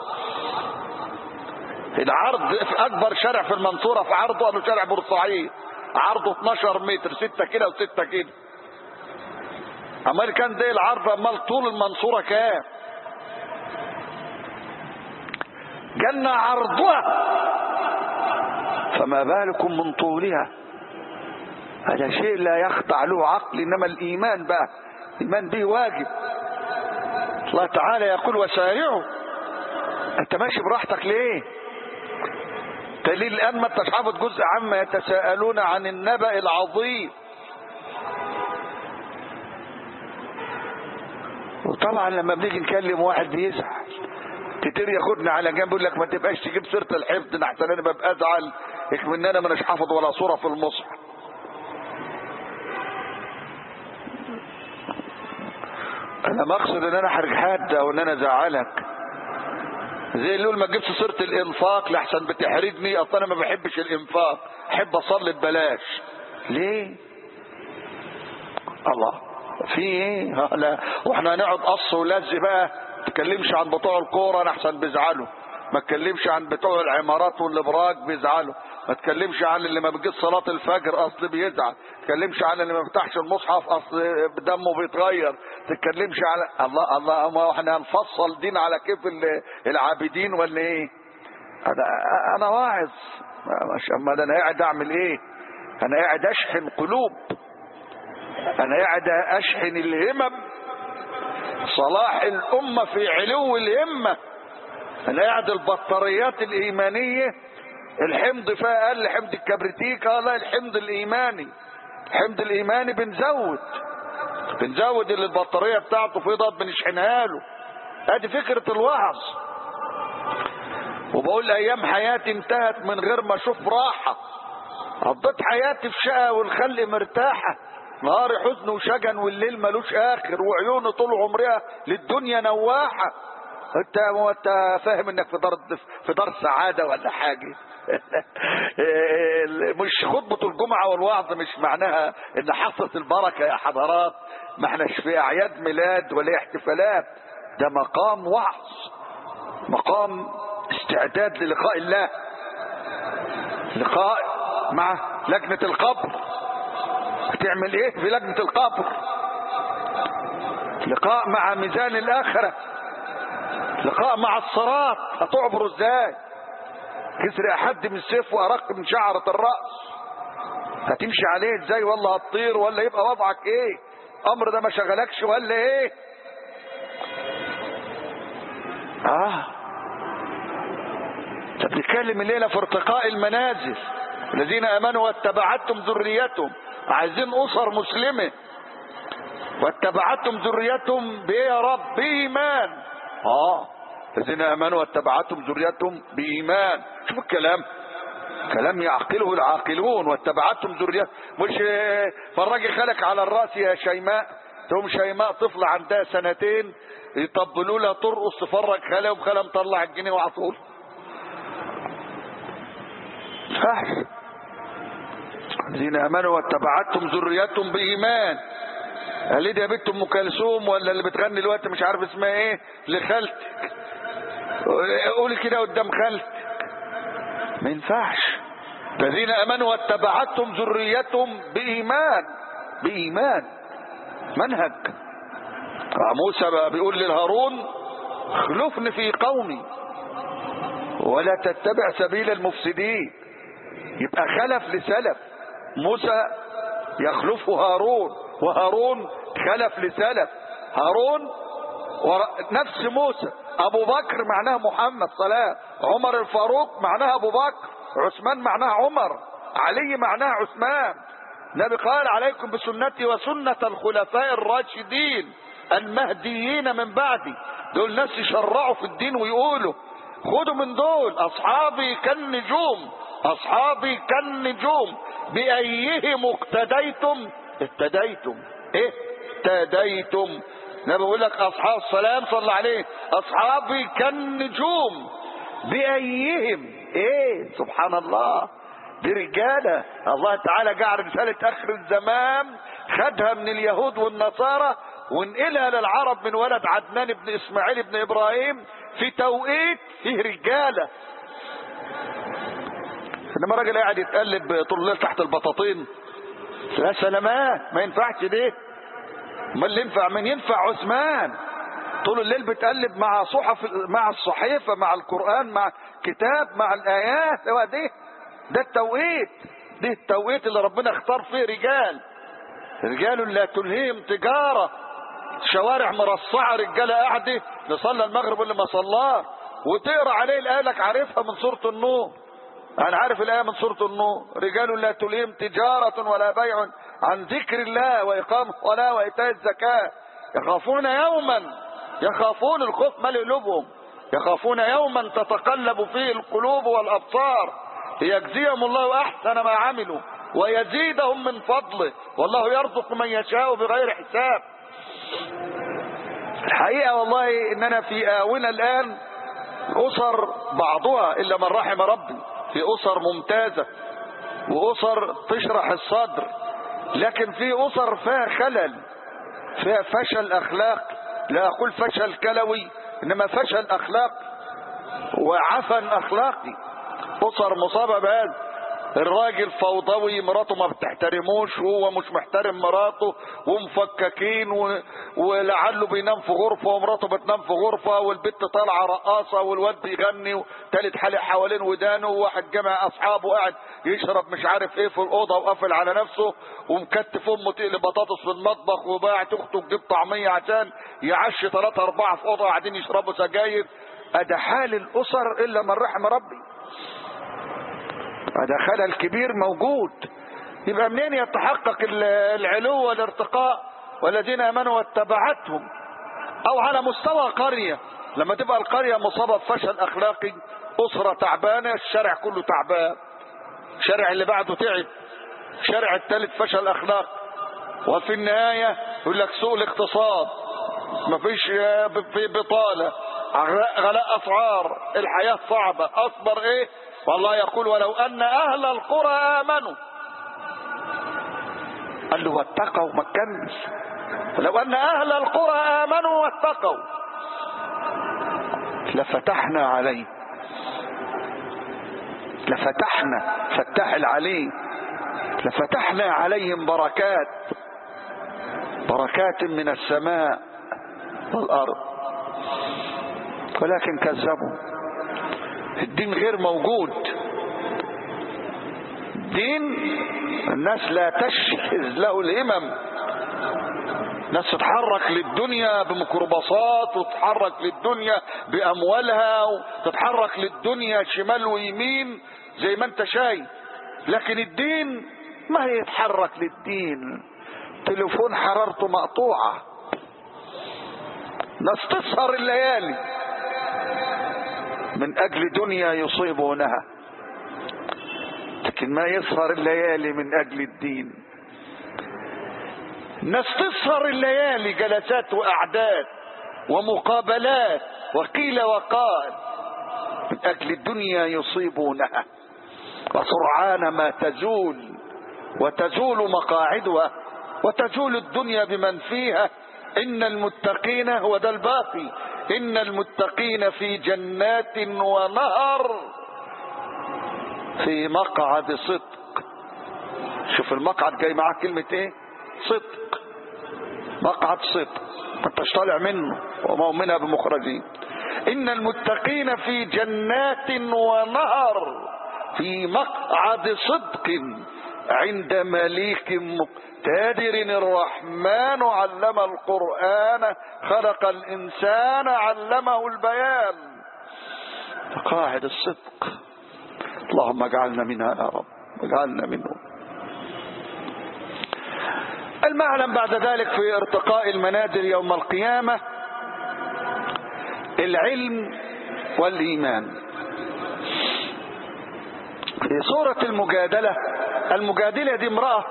العرض في اكبر شارع في المنصورة في عرضه انه شارع بورسعيد عرضه 12 متر 6 كده و6 كده امال كان ده العرض امال طول المنصورة كام جنة عرضها فما بالكم من طولها هذا شيء لا يخضع له عقل انما الايمان بقى الايمان به واجب الله تعالى يقول وسارعوا انت ماشي براحتك ليه دليل الان ما انتش حافظ جزء عما يتساءلون عن النبأ العظيم وطبعا لما بنيجي نكلم واحد بيزعل كتير ياخدنا على جنب يقول لك ما تبقاش تجيب سيره الحفظ ده احسن انا ببقى ازعل ان انا مش حافظ ولا صوره في المصحف انا ما اقصد ان انا احرج حد او ان انا ازعلك زي اللي يقول ما تجيبش سيره الانفاق لحسن بتحرجني اصل انا ما بحبش الانفاق احب اصلي ببلاش ليه الله في ايه لا واحنا هنقعد قص ولز بقى تكلمش عن بتوع الكوره احسن بيزعلوا ما تكلمش عن بتوع العمارات والابراج بيزعلوا ما تكلمش عن اللي ما بيجيش صلاة الفجر اصل بيزعل ما تكلمش عن اللي ما بيفتحش المصحف اصل دمه بيتغير تكلمش على الله الله ما احنا هنفصل دين على كيف العابدين ولا ايه انا انا واعظ ما ده انا قاعد اعمل ايه انا قاعد اشحن قلوب انا قاعد اشحن الهمم صلاح الامه في علو الهمه انا قاعد البطاريات الايمانيه الحمض فيها اقل حمض الكبريتيك اه لا الحمض الايماني الحمض الايماني بنزود بنزود اللي البطاريه بتاعته فضت بنشحنها له ادي فكره الوعظ وبقول ايام حياتي انتهت من غير ما اشوف راحه قضيت حياتي في شقة والخلق مرتاحة نهاري حزن وشجن والليل ملوش اخر وعيوني طول عمرها للدنيا نواحة انت انت فاهم انك في دار في دار سعادة ولا حاجة مش خطبة الجمعة والوعظ مش معناها ان حصلت البركة يا حضرات ما احناش في اعياد ميلاد ولا احتفالات ده مقام وعظ مقام استعداد للقاء الله لقاء مع لجنة القبر هتعمل ايه في لجنة القبر لقاء مع ميزان الاخرة لقاء مع الصراط هتعبر ازاي كسر حد من السيف وارق من شعرة الرأس هتمشي عليه ازاي ولا هتطير ولا يبقى وضعك ايه امر ده ما شغلكش ولا ايه اه طب بنتكلم الليله في ارتقاء المنازل الذين امنوا واتبعتهم ذريتهم عايزين اسر مسلمه واتبعتهم ذريتهم بايه يا رب بايمان اه الذين امنوا واتبعتهم ذريتهم بايمان شوف الكلام كلام يعقله العاقلون واتبعتهم ذريتهم مش فالراجل خلك على الراس يا شيماء تقوم شيماء طفلة عندها سنتين يطبلوا لها ترقص تفرج خالها وخالها مطلع الجنيه وعطول فحش الذين امنوا واتبعتهم ذريتهم بايمان قال دي يا بنت ام كلثوم ولا اللي بتغني الوقت مش عارف اسمها ايه لخالتك قولي كده قدام خالتك ما ينفعش الذين امنوا واتبعتهم ذريتهم بايمان بايمان منهج موسى بقى بيقول للهارون خلفني في قومي ولا تتبع سبيل المفسدين يبقى خلف لسلف موسى يخلفه هارون وهارون خلف لسلف هارون نفس موسى ابو بكر معناها محمد صلاة عمر الفاروق معناها ابو بكر عثمان معناها عمر علي معناها عثمان النبي قال عليكم بسنتي وسنة الخلفاء الراشدين المهديين من بعدي دول ناس يشرعوا في الدين ويقولوا خدوا من دول اصحابي كالنجوم اصحابي كالنجوم بايهم اقتديتم اهتديتم ايه اهتديتم انا بقول لك اصحاب السلام صلى عليه اصحابي كالنجوم بايهم ايه سبحان الله دي رجاله الله تعالى جعل رساله اخر الزمان خدها من اليهود والنصارى ونقلها للعرب من ولد عدنان بن اسماعيل بن ابراهيم في توقيت فيه رجاله انما راجل قاعد يتقلب طول الليل تحت البطاطين يا سلامات ما ينفعش دي ما اللي ينفع من ينفع عثمان طول الليل بتقلب مع صحف مع الصحيفة مع القرآن مع كتاب مع الآيات هو دي ده التوقيت دي التوقيت اللي ربنا اختار فيه رجال رجال لا تلهيهم تجارة شوارع مرصعة رجالة قاعدة نصلى المغرب واللي ما صلاه وتقرا عليه الآية لك عارفها من سورة النور أنا عارف الآية من سورة النور رجال لا تلهيهم تجارة ولا بيع عن ذكر الله وإقام الصلاة وإيتاء الزكاة يخافون يوما يخافون الخوف مال قلوبهم يخافون يوما تتقلب فيه القلوب والأبصار ليجزيهم الله أحسن ما عملوا ويزيدهم من فضله والله يرزق من يشاء بغير حساب الحقيقة والله إننا في آونة الآن أسر بعضها إلا من رحم ربي في أسر ممتازة وأسر تشرح الصدر لكن في أسر فيها خلل فيها فشل أخلاقي لا أقول فشل كلوي إنما فشل أخلاقي وعفن أخلاقي أسر مصابة بهذا الراجل فوضوي مراته ما بتحترموش وهو مش محترم مراته ومفككين و... ولعله بينام في غرفة ومراته بتنام في غرفة والبت طالعة رقاصة والواد بيغني وتالت حالق حوالين ودانه وواحد جمع أصحابه قاعد يشرب مش عارف ايه في الأوضة وقافل على نفسه ومكتف أمه تقلي بطاطس في المطبخ وباعت أخته تجيب طعمية عشان يعشي ثلاثة أربعة في أوضة قاعدين يشربوا سجاير أده حال الأسر إلا من رحم ربي هذا خلل كبير موجود يبقى منين يتحقق العلو والارتقاء والذين امنوا واتبعتهم او على مستوى قرية لما تبقى القرية مصابة بفشل اخلاقي اسرة تعبانة الشارع كله تعبان الشارع اللي بعده تعب الشارع الثالث فشل اخلاق وفي النهاية يقول لك سوء الاقتصاد مفيش في بطالة غلاء اسعار الحياة صعبة اصبر ايه والله يقول ولو ان اهل القرى امنوا قال له واتقوا ما تكمل لو ان اهل القرى امنوا واتقوا لفتحنا عليه لفتحنا فتح العلي لفتحنا عليهم بركات بركات من السماء والارض ولكن كذبوا الدين غير موجود دين الناس لا تشحذ له الهمم ناس تتحرك للدنيا بميكروباصات وتتحرك للدنيا باموالها وتتحرك للدنيا شمال ويمين زي ما انت شايف لكن الدين ما يتحرك للدين تليفون حرارته مقطوعة ناس تسهر الليالي من اجل دنيا يصيبونها لكن ما يسهر الليالي من اجل الدين ناس تسهر الليالي جلسات واعداد ومقابلات وقيل وقال من اجل الدنيا يصيبونها وسرعان ما تزول وتزول مقاعدها وتزول الدنيا بمن فيها ان المتقين هو ده الباقي ان المتقين في جنات ونهر في مقعد صدق شوف المقعد جاي معاه كلمة ايه صدق مقعد صدق ما انتش طالع منه وما هم منها بمخرجين ان المتقين في جنات ونهر في مقعد صدق عند مليك مقتدر الرحمن علم القرآن خلق الإنسان علمه البيان مقاعد الصدق اللهم اجعلنا منها يا رب اجعلنا منهم المعلم بعد ذلك في ارتقاء المنازل يوم القيامة العلم والإيمان في سورة المجادلة المجادلة دي امرأة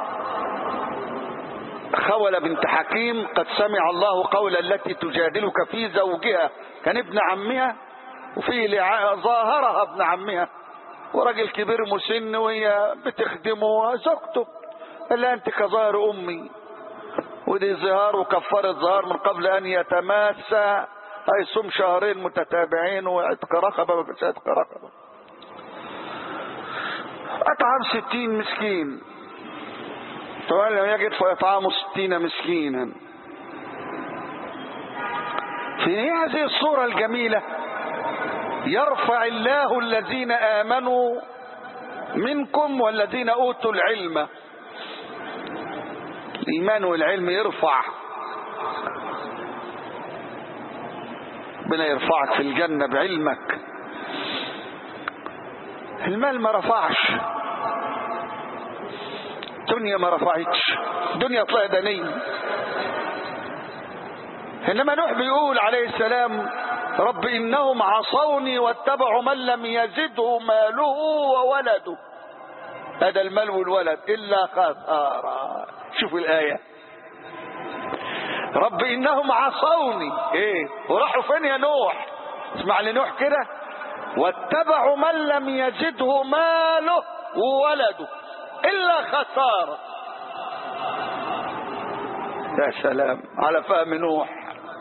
خولة بنت حكيم قد سمع الله قول التي تجادلك في زوجها كان ابن عمها وفي ظاهرها ابن عمها وراجل كبير مسن وهي بتخدمه زوجته قال لها انت كظاهر امي ودي ظهار وكفارة ظهار من قبل ان يتماسى هيصوم شهرين متتابعين وعتق رقبة ما كانش عتق رقبة اطعم ستين مسكين فقال لم يجد فيطعم ستين مسكينا في هذه الصورة الجميلة يرفع الله الذين آمنوا منكم والذين أوتوا العلم الإيمان والعلم يرفع ربنا يرفعك في الجنة بعلمك المال ما رفعش الدنيا ما رفعتش الدنيا طلع دنيا انما نوح بيقول عليه السلام رب انهم عصوني واتبعوا من لم يزده ماله وولده هذا المال والولد الا خسارة شوفوا الايه رب انهم عصوني ايه وراحوا فين يا نوح اسمع لنوح كده واتبعوا من لم يزده ماله وولده الا خسارة يا سلام على فهم نوح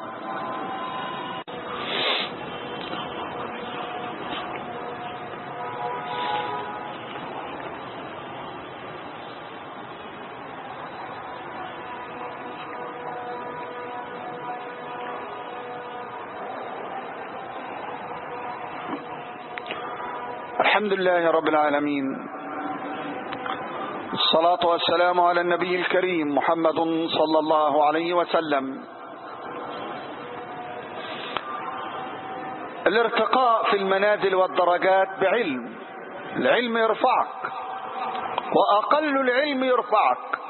الحمد لله رب العالمين الصلاة والسلام على النبي الكريم محمد صلى الله عليه وسلم الارتقاء في المنازل والدرجات بعلم العلم يرفعك وأقل العلم يرفعك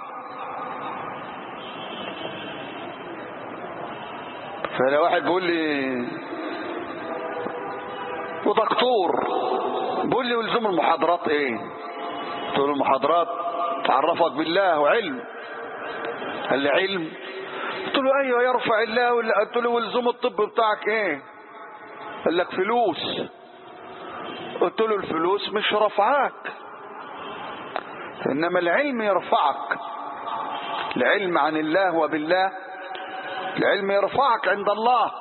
فلو واحد بيقول لي ودكتور بيقول لي ولزوم المحاضرات ايه قلت له المحاضرات تعرفك بالله وعلم قال لي علم قلت له ايوه يرفع الله ولا قلت له ولزوم الطب بتاعك ايه قال لك فلوس قلت له الفلوس مش رفعاك انما العلم يرفعك العلم عن الله وبالله العلم يرفعك عند الله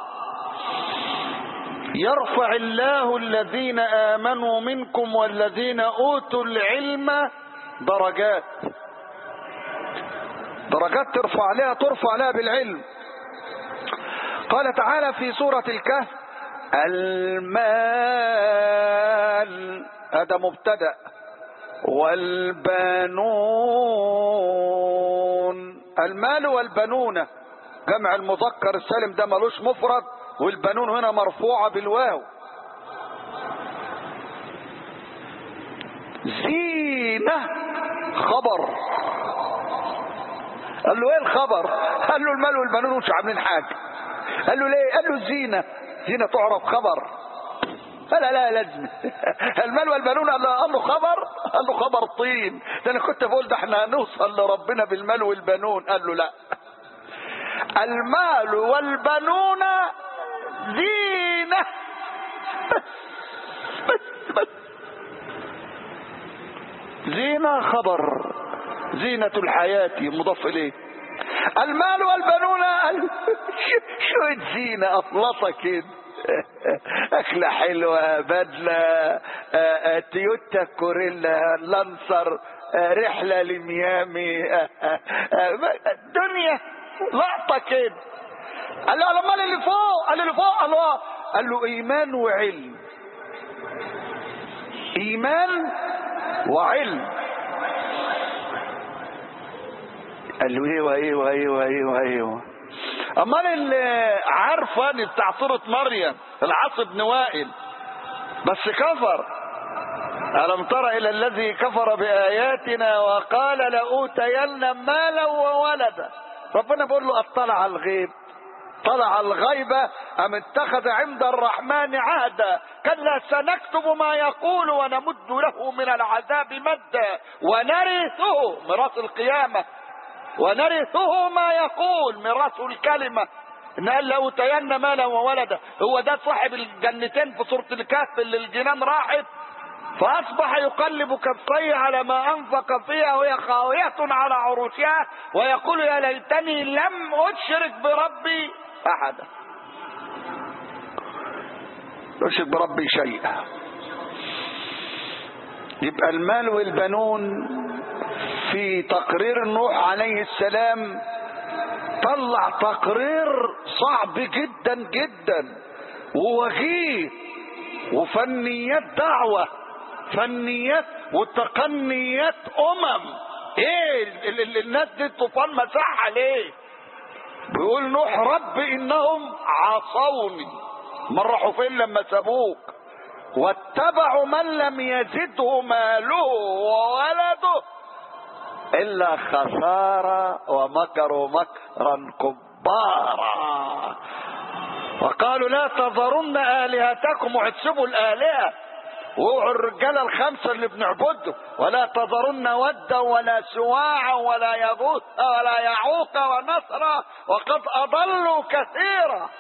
يرفع الله الذين آمنوا منكم والذين أوتوا العلم درجات درجات ترفع لها ترفع لها بالعلم قال تعالى في سورة الكهف المال هذا مبتدأ والبنون المال والبنون جمع المذكر السالم ده ملوش مفرد والبنون هنا مرفوعة بالواو زينة خبر قال له ايه الخبر قال له المال والبنون مش عاملين حاجة قال له ليه قال له الزينة زينة تعرف خبر قال لا لازم المال والبنون قال له, قال له خبر قال له خبر طين ده انا كنت بقول ده احنا هنوصل لربنا بالمال والبنون قال له لا المال والبنون زينة بس بس بس زينة خبر زينة الحياة مضاف إليه المال والبنون شو زينة أطلطة كده أكلة حلوة بدلة تويوتا كوريلا لانسر رحلة لميامي دنيا لقطة كده قال له امال اللي فوق قال له اللي فوق قال له قال له ايمان وعلم ايمان وعلم قال له ايوه ايوه ايوه ايوه ايوه امال اللي عارفه ان بتاع سوره مريم العاص بن وائل بس كفر ألم تر إلى الذي كفر بآياتنا وقال لأوتين مالا وولدا ربنا بيقول له اطلع على الغيب طلع الغيبة أم اتخذ عند الرحمن عهدا كلا سنكتب ما يقول ونمد له من العذاب مدا ونرثه ميراث القيامة ونرثه ما يقول ميراث الكلمة إن قال لأوتين مالا وولدا هو ده صاحب الجنتين في سورة الكهف اللي الجنان راحت فأصبح يقلب كفيه على ما أنفق فيها وهي خاوية على عروشها ويقول يا ليتني لم أشرك بربي أحدا أشرك بربي شيئا يبقى المال والبنون في تقرير نوح عليه السلام طلع تقرير صعب جدا جدا ووجيه وفنيات دعوه فنيات وتقنيات امم ايه ال ال الناس دي الطوفان مسحها ليه بيقول نوح رب انهم عصوني ما راحوا فين لما سابوك واتبعوا من لم يزده ماله وولده الا خسارة ومكروا مكرا كبارا وقالوا لا تذرن الهتكم وحتسبوا الالهه ووعوا الرجاله الخمسه اللي بنعبدهم ولا تذرن ودا ولا سواعا ولا يغوث ولا يعوق ونصرا وقد اضلوا كثيرا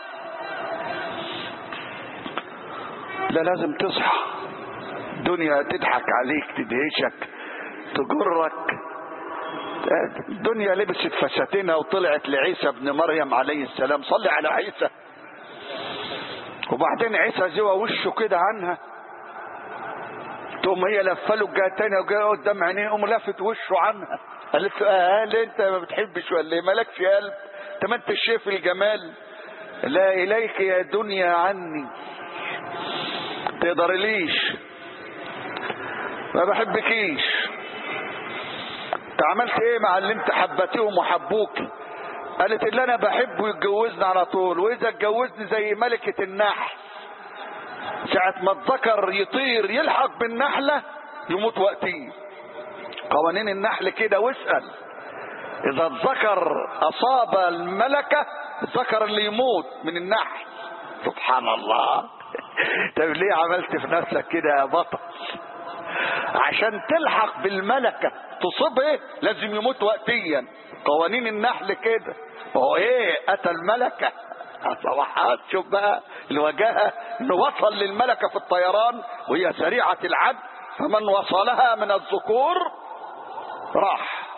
لا لازم تصحى الدنيا تضحك عليك تدهشك تجرك الدنيا لبست فساتينها وطلعت لعيسى ابن مريم عليه السلام صلي على عيسى وبعدين عيسى زوى وشه كده عنها تقوم هي لفه له الجهه الثانيه وجايه قدام عينيه قوم لافت وشه عنها قالت له اه ليه انت ما بتحبش ولا ايه مالكش قلب انت ما انت شايف الجمال لا اليك يا دنيا عني تقدر ليش ما بحبكيش انت عملت ايه مع اللي انت حبتيهم وحبوك قالت اللي انا بحبه يتجوزني على طول واذا اتجوزني زي ملكة النحل ساعة ما الذكر يطير يلحق بالنحلة يموت وقتيه قوانين النحل كده واسأل اذا الذكر اصاب الملكة الذكر اللي يموت من النحل سبحان الله طب ليه عملت في نفسك كده يا بطل عشان تلحق بالملكة تصيب ايه لازم يموت وقتيا قوانين النحل كده هو ايه اتى الملكة صباحات شوف بقى الوجاهة انه وصل للملكة في الطيران وهي سريعة العد فمن وصلها من الذكور راح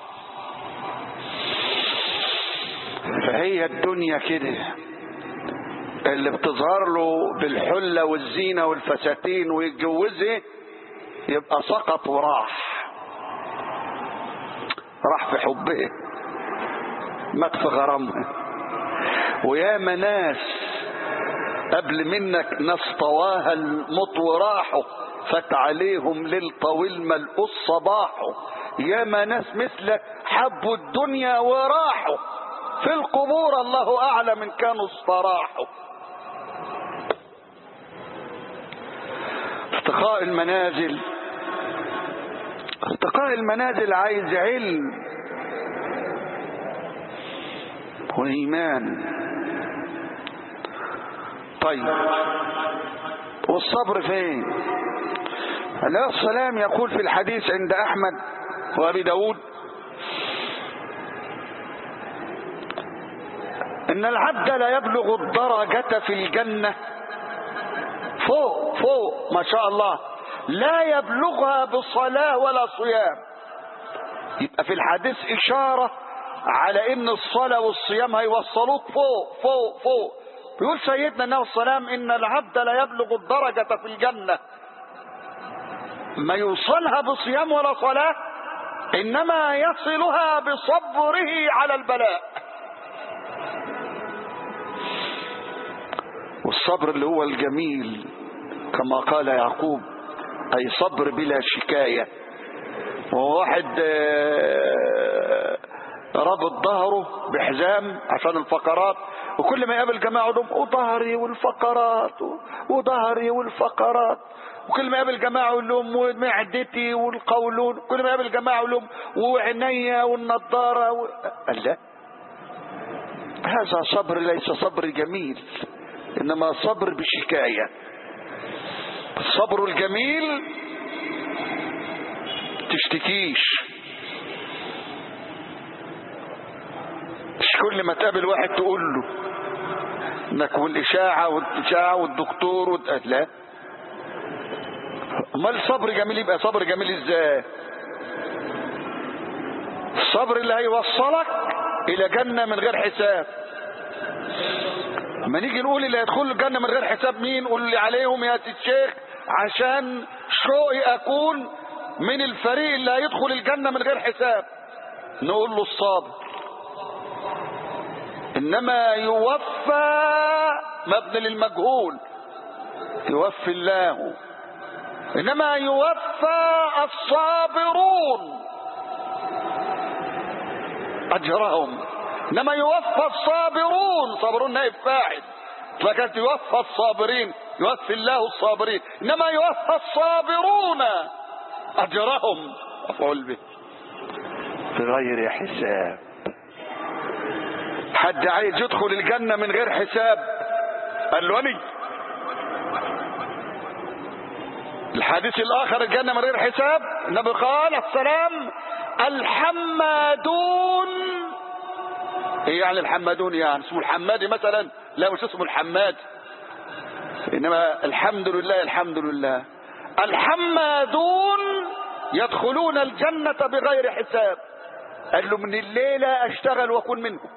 فهي الدنيا كده اللي بتظهر له بالحلة والزينة والفساتين ويتجوزها يبقى سقط وراح راح في حبه مات في غرامها ويا ناس قبل منك ناس طواها الموت وراحوا فات عليهم ليل طويل ملقوس صباحه يا ناس مثلك حبوا الدنيا وراحوا في القبور الله اعلم ان كانوا استراحوا ارتقاء المنازل ارتقاء المنازل عايز علم وإيمان طيب والصبر فين عليه السلام يقول في الحديث عند أحمد وأبي داود إن العبد لا يبلغ الدرجة في الجنة فوق فوق ما شاء الله لا يبلغها بصلاة ولا صيام يبقى في الحديث إشارة على ان الصلاة والصيام هيوصلوك فوق فوق فوق يقول سيدنا النبي السلام ان العبد لا يبلغ الدرجة في الجنة ما يوصلها بصيام ولا صلاة انما يصلها بصبره على البلاء والصبر اللي هو الجميل كما قال يعقوب اي صبر بلا شكاية وواحد رابط ظهره بحزام عشان الفقرات وكل ما يقابل جماعة يقول لهم وظهري والفقرات وظهري والفقرات وكل ما يقابل جماعة يقول لهم ومعدتي والقولون كل ما يقابل جماعة يقول لهم وعينيا والنضارة و... لا هذا صبر ليس صبر جميل إنما صبر بشكاية الصبر الجميل تشتكيش مش كل ما تقابل واحد تقول له انك والاشاعه والاشاعه والدكتور وت... لا امال صبر جميل يبقى صبر جميل ازاي الصبر اللي هيوصلك الى جنه من غير حساب ما نيجي نقول اللي هيدخل الجنه من غير حساب مين قول لي عليهم يا سيد الشيخ عشان شوقي اكون من الفريق اللي هيدخل الجنه من غير حساب نقول له الصابر انما يوفى مبني للمجهول يوفي الله انما يوفى الصابرون اجرهم انما يوفى الصابرون صابرون نائب فاعل فكانت يوفى الصابرين يوفي الله الصابرين انما يوفى الصابرون اجرهم افعل به بغير حساب حد عايز يدخل الجنة من غير حساب قال له أني الحديث الآخر الجنة من غير حساب النبي قال السلام الحمادون ايه يعني الحمادون يعني اسمه الحمادي مثلا لا مش اسمه الحماد انما الحمد لله الحمد لله الحمادون يدخلون الجنة بغير حساب قال له من الليلة اشتغل واكون منهم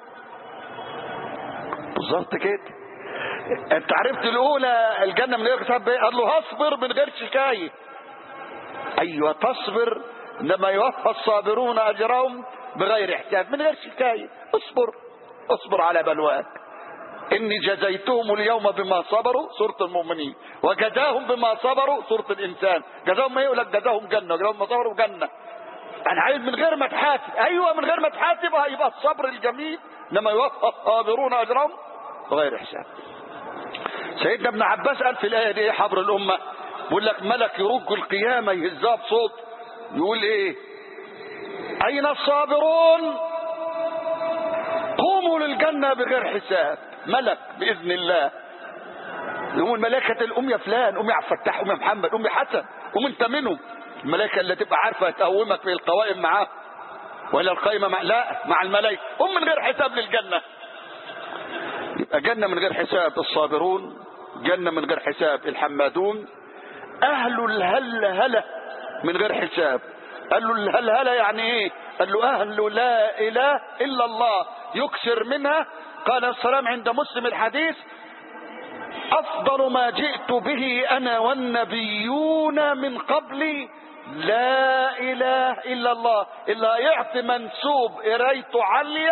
بالظبط كده انت عرفت الاولى الجنة من غير حساب قال له هصبر من غير شكاية ايوه تصبر انما يوفى الصابرون اجرهم بغير حساب من غير شكاية اصبر اصبر على بلواك اني جزيتهم اليوم بما صبروا سورة المؤمنين وجزاهم بما صبروا سورة الانسان جزاهم ما يقول لك جزاهم جنة وجزاهم ما صبروا جنة انا عايز من غير ما تحاسب ايوه من غير ما تحاسب يبقى الصبر الجميل انما يوفى الصابرون اجرهم بغير حساب سيدنا ابن عباس قال في الايه دي حبر الامه بيقول لك ملك يرج القيامه يهزها بصوت يقول ايه اين الصابرون قوموا للجنه بغير حساب ملك باذن الله يقول ملائكه الام يا فلان ام يا عبد الفتاح ام يا محمد ام يا حسن قوم انت منهم الملائكة اللي تبقى عارفة تقومك في القوائم معاه ولا القائمة مع لا مع الملائكة هم من غير حساب للجنة يبقى جنة من غير حساب الصابرون جنة من غير حساب الحمادون أهل الهلهلة من غير حساب قال له الهلهلة يعني ايه قال له أهل لا إله إلا الله يكثر منها قال السلام عند مسلم الحديث أفضل ما جئت به أنا والنبيون من قبلي لا إله إلا الله إلا يعطي منسوب قرايته عالية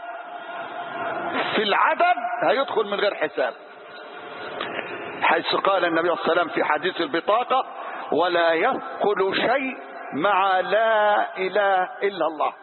في العدد هيدخل من غير حساب حيث قال النبي صلى الله عليه وسلم في حديث البطاقة ولا يأكل شيء مع لا إله إلا الله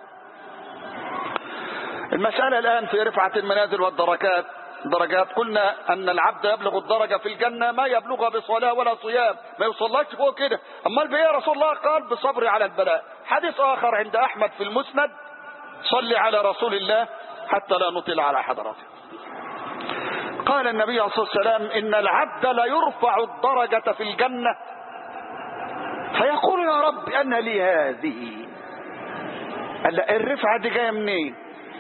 المسألة الآن في رفعة المنازل والدركات درجات قلنا أن العبد يبلغ الدرجة في الجنة ما يبلغها بصلاة ولا صيام ما يوصلهاش فوق كده أمال بإيه رسول الله قال بصبر على البلاء حديث آخر عند أحمد في المسند صل على رسول الله حتى لا نطل على حضرته قال النبي عليه الصلاة والسلام إن العبد لا يرفع الدرجة في الجنة فيقول يا رب أن لي هذه الرفعة دي جاية منين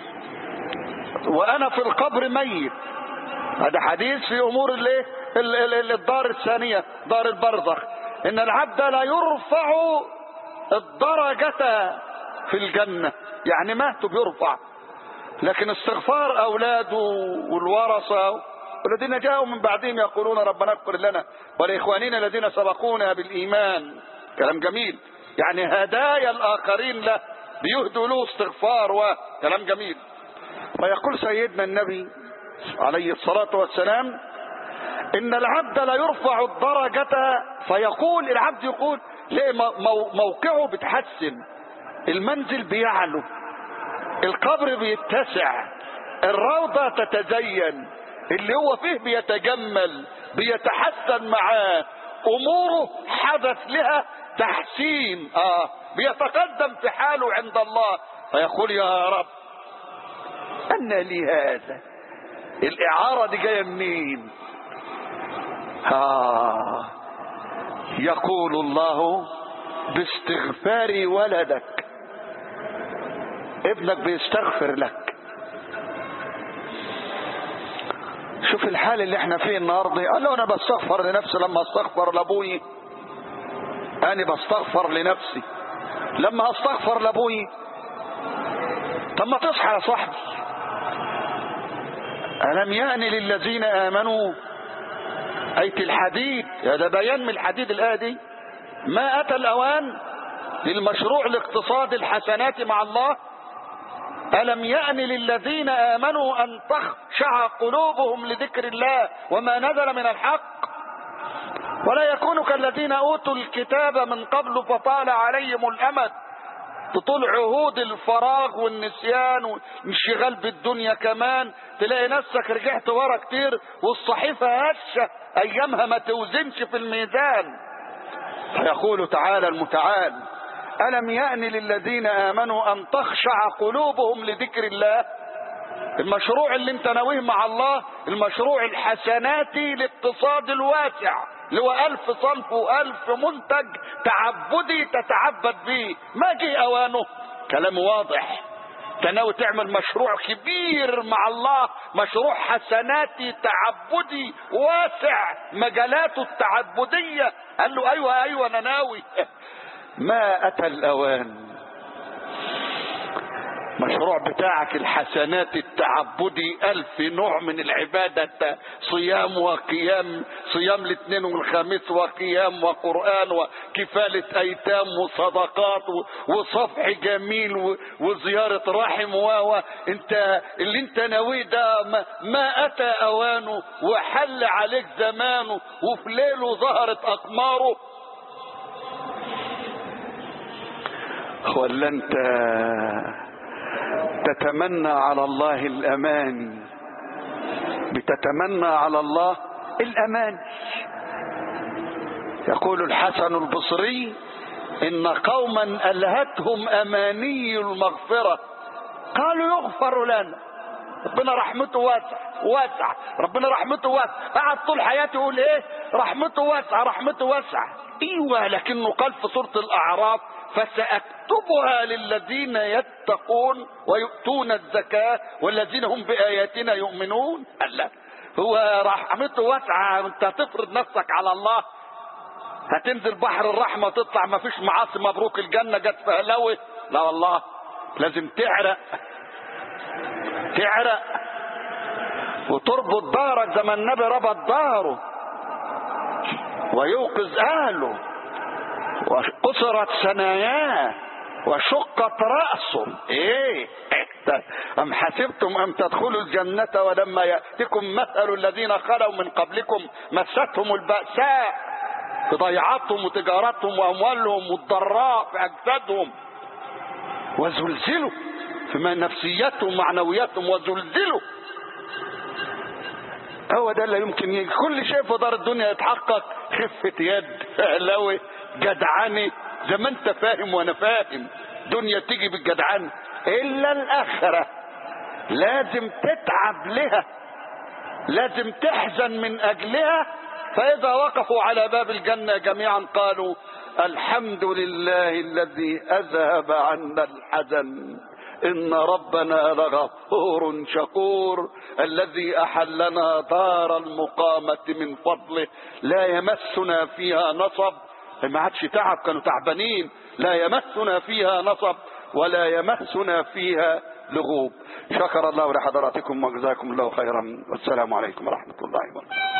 وأنا في القبر ميت هذا حديث في أمور الايه الدار الثانية دار البرزخ إن العبد لا يرفع الدرجة في الجنة يعني مات بيرفع لكن استغفار أولاده والورثة والذين جاءوا من بعدهم يقولون ربنا اغفر لنا ولإخواننا الذين سبقونا بالإيمان كلام جميل يعني هدايا الآخرين له بيهدوا له استغفار وكلام جميل فيقول سيدنا النبي عليه الصلاة والسلام إن العبد لا يرفع الدرجة فيقول العبد يقول ليه موقعه بتحسن المنزل بيعلو القبر بيتسع الروضة تتزين اللي هو فيه بيتجمل بيتحسن معاه أموره حدث لها تحسين آه بيتقدم في حاله عند الله فيقول يا رب أن لي هذا الإعارة دي جاية منين آه يقول الله باستغفار ولدك ابنك بيستغفر لك شوف الحال اللي احنا فيه النهارده قال له انا بستغفر لنفسي لما استغفر لابوي انا بستغفر لنفسي لما استغفر لابوي طب ما تصحى يا صاحبي ألم يأن للذين آمنوا أية الحديد هذا بيان من الحديد الآية دي ما أتى الأوان للمشروع لاقتصاد الحسنات مع الله ألم يأن للذين آمنوا أن تخشع قلوبهم لذكر الله وما نزل من الحق ولا يكونوا كالذين أوتوا الكتاب من قبل فطال عليهم الأمد تطول عهود الفراغ والنسيان والانشغال بالدنيا كمان تلاقي نفسك رجعت ورا كتير والصحيفة هشة أيامها ما توزنش في الميزان فيقول تعالى المتعال ألم يأن للذين آمنوا أن تخشع قلوبهم لذكر الله المشروع اللي انت ناويه مع الله المشروع الحسناتي الاقتصاد الواسع اللي هو ألف صنف وألف منتج تعبدي تتعبد به ما جه أوانه كلام واضح تناوي تعمل مشروع كبير مع الله مشروع حسناتي تعبدي واسع مجالاته التعبدية قال له أيوة أيوة أنا ناوي ما أتى الأوان مشروع بتاعك الحسنات التعبدي ألف نوع من العبادة صيام وقيام صيام الاثنين والخميس وقيام وقرآن وكفالة أيتام وصدقات وصفح جميل وزيارة رحم و انت اللي انت ناويه ده ما, ما أتى أوانه وحل عليك زمانه وفي ليله ظهرت أقماره ولا انت تتمنى على الله الأماني بتتمنى على الله الأمان يقول الحسن البصري إن قوما ألهتهم أماني المغفرة قالوا يغفر لنا ربنا رحمته واسع واسع ربنا رحمته واسع قعد طول حياته يقول ايه رحمته واسعة رحمته واسعة ايوه لكنه قال في سورة الاعراف فسأكتبها للذين يتقون ويؤتون الزكاة والذين هم بآياتنا يؤمنون الله هو رحمته واسعة انت هتفرض نفسك على الله هتنزل بحر الرحمة تطلع ما فيش معاصي مبروك الجنة جت في هلاوة لا والله لازم تعرق تعرق وتربط دارك زي ما النبي ربط داره ويوقظ اهله وقصرت ثناياه وشقت رأسه ايه أم حسبتم أن تدخلوا الجنة ولما يأتكم مثل الذين خلوا من قبلكم مستهم البأساء بضيعاتهم وتجارتهم وأموالهم والضراء في أجسادهم وزلزلوا في نفسياتهم ومعنوياتهم وزلزلوا هو ده اللي يمكن ي... كل شيء في دار الدنيا يتحقق خفة يد فهلوي جدعنة زي ما انت فاهم وانا فاهم دنيا تيجي بالجدعان الا الاخرة لازم تتعب لها لازم تحزن من اجلها فاذا وقفوا على باب الجنة جميعا قالوا الحمد لله الذي اذهب عنا الحزن ان ربنا لغفور شكور الذي احلنا دار المقامة من فضله لا يمسنا فيها نصب ما عادش تعب كانوا تعبانين لا يمسنا فيها نصب ولا يمسنا فيها لغوب شكر الله لحضراتكم وجزاكم الله خيرا والسلام عليكم ورحمة الله وبركاته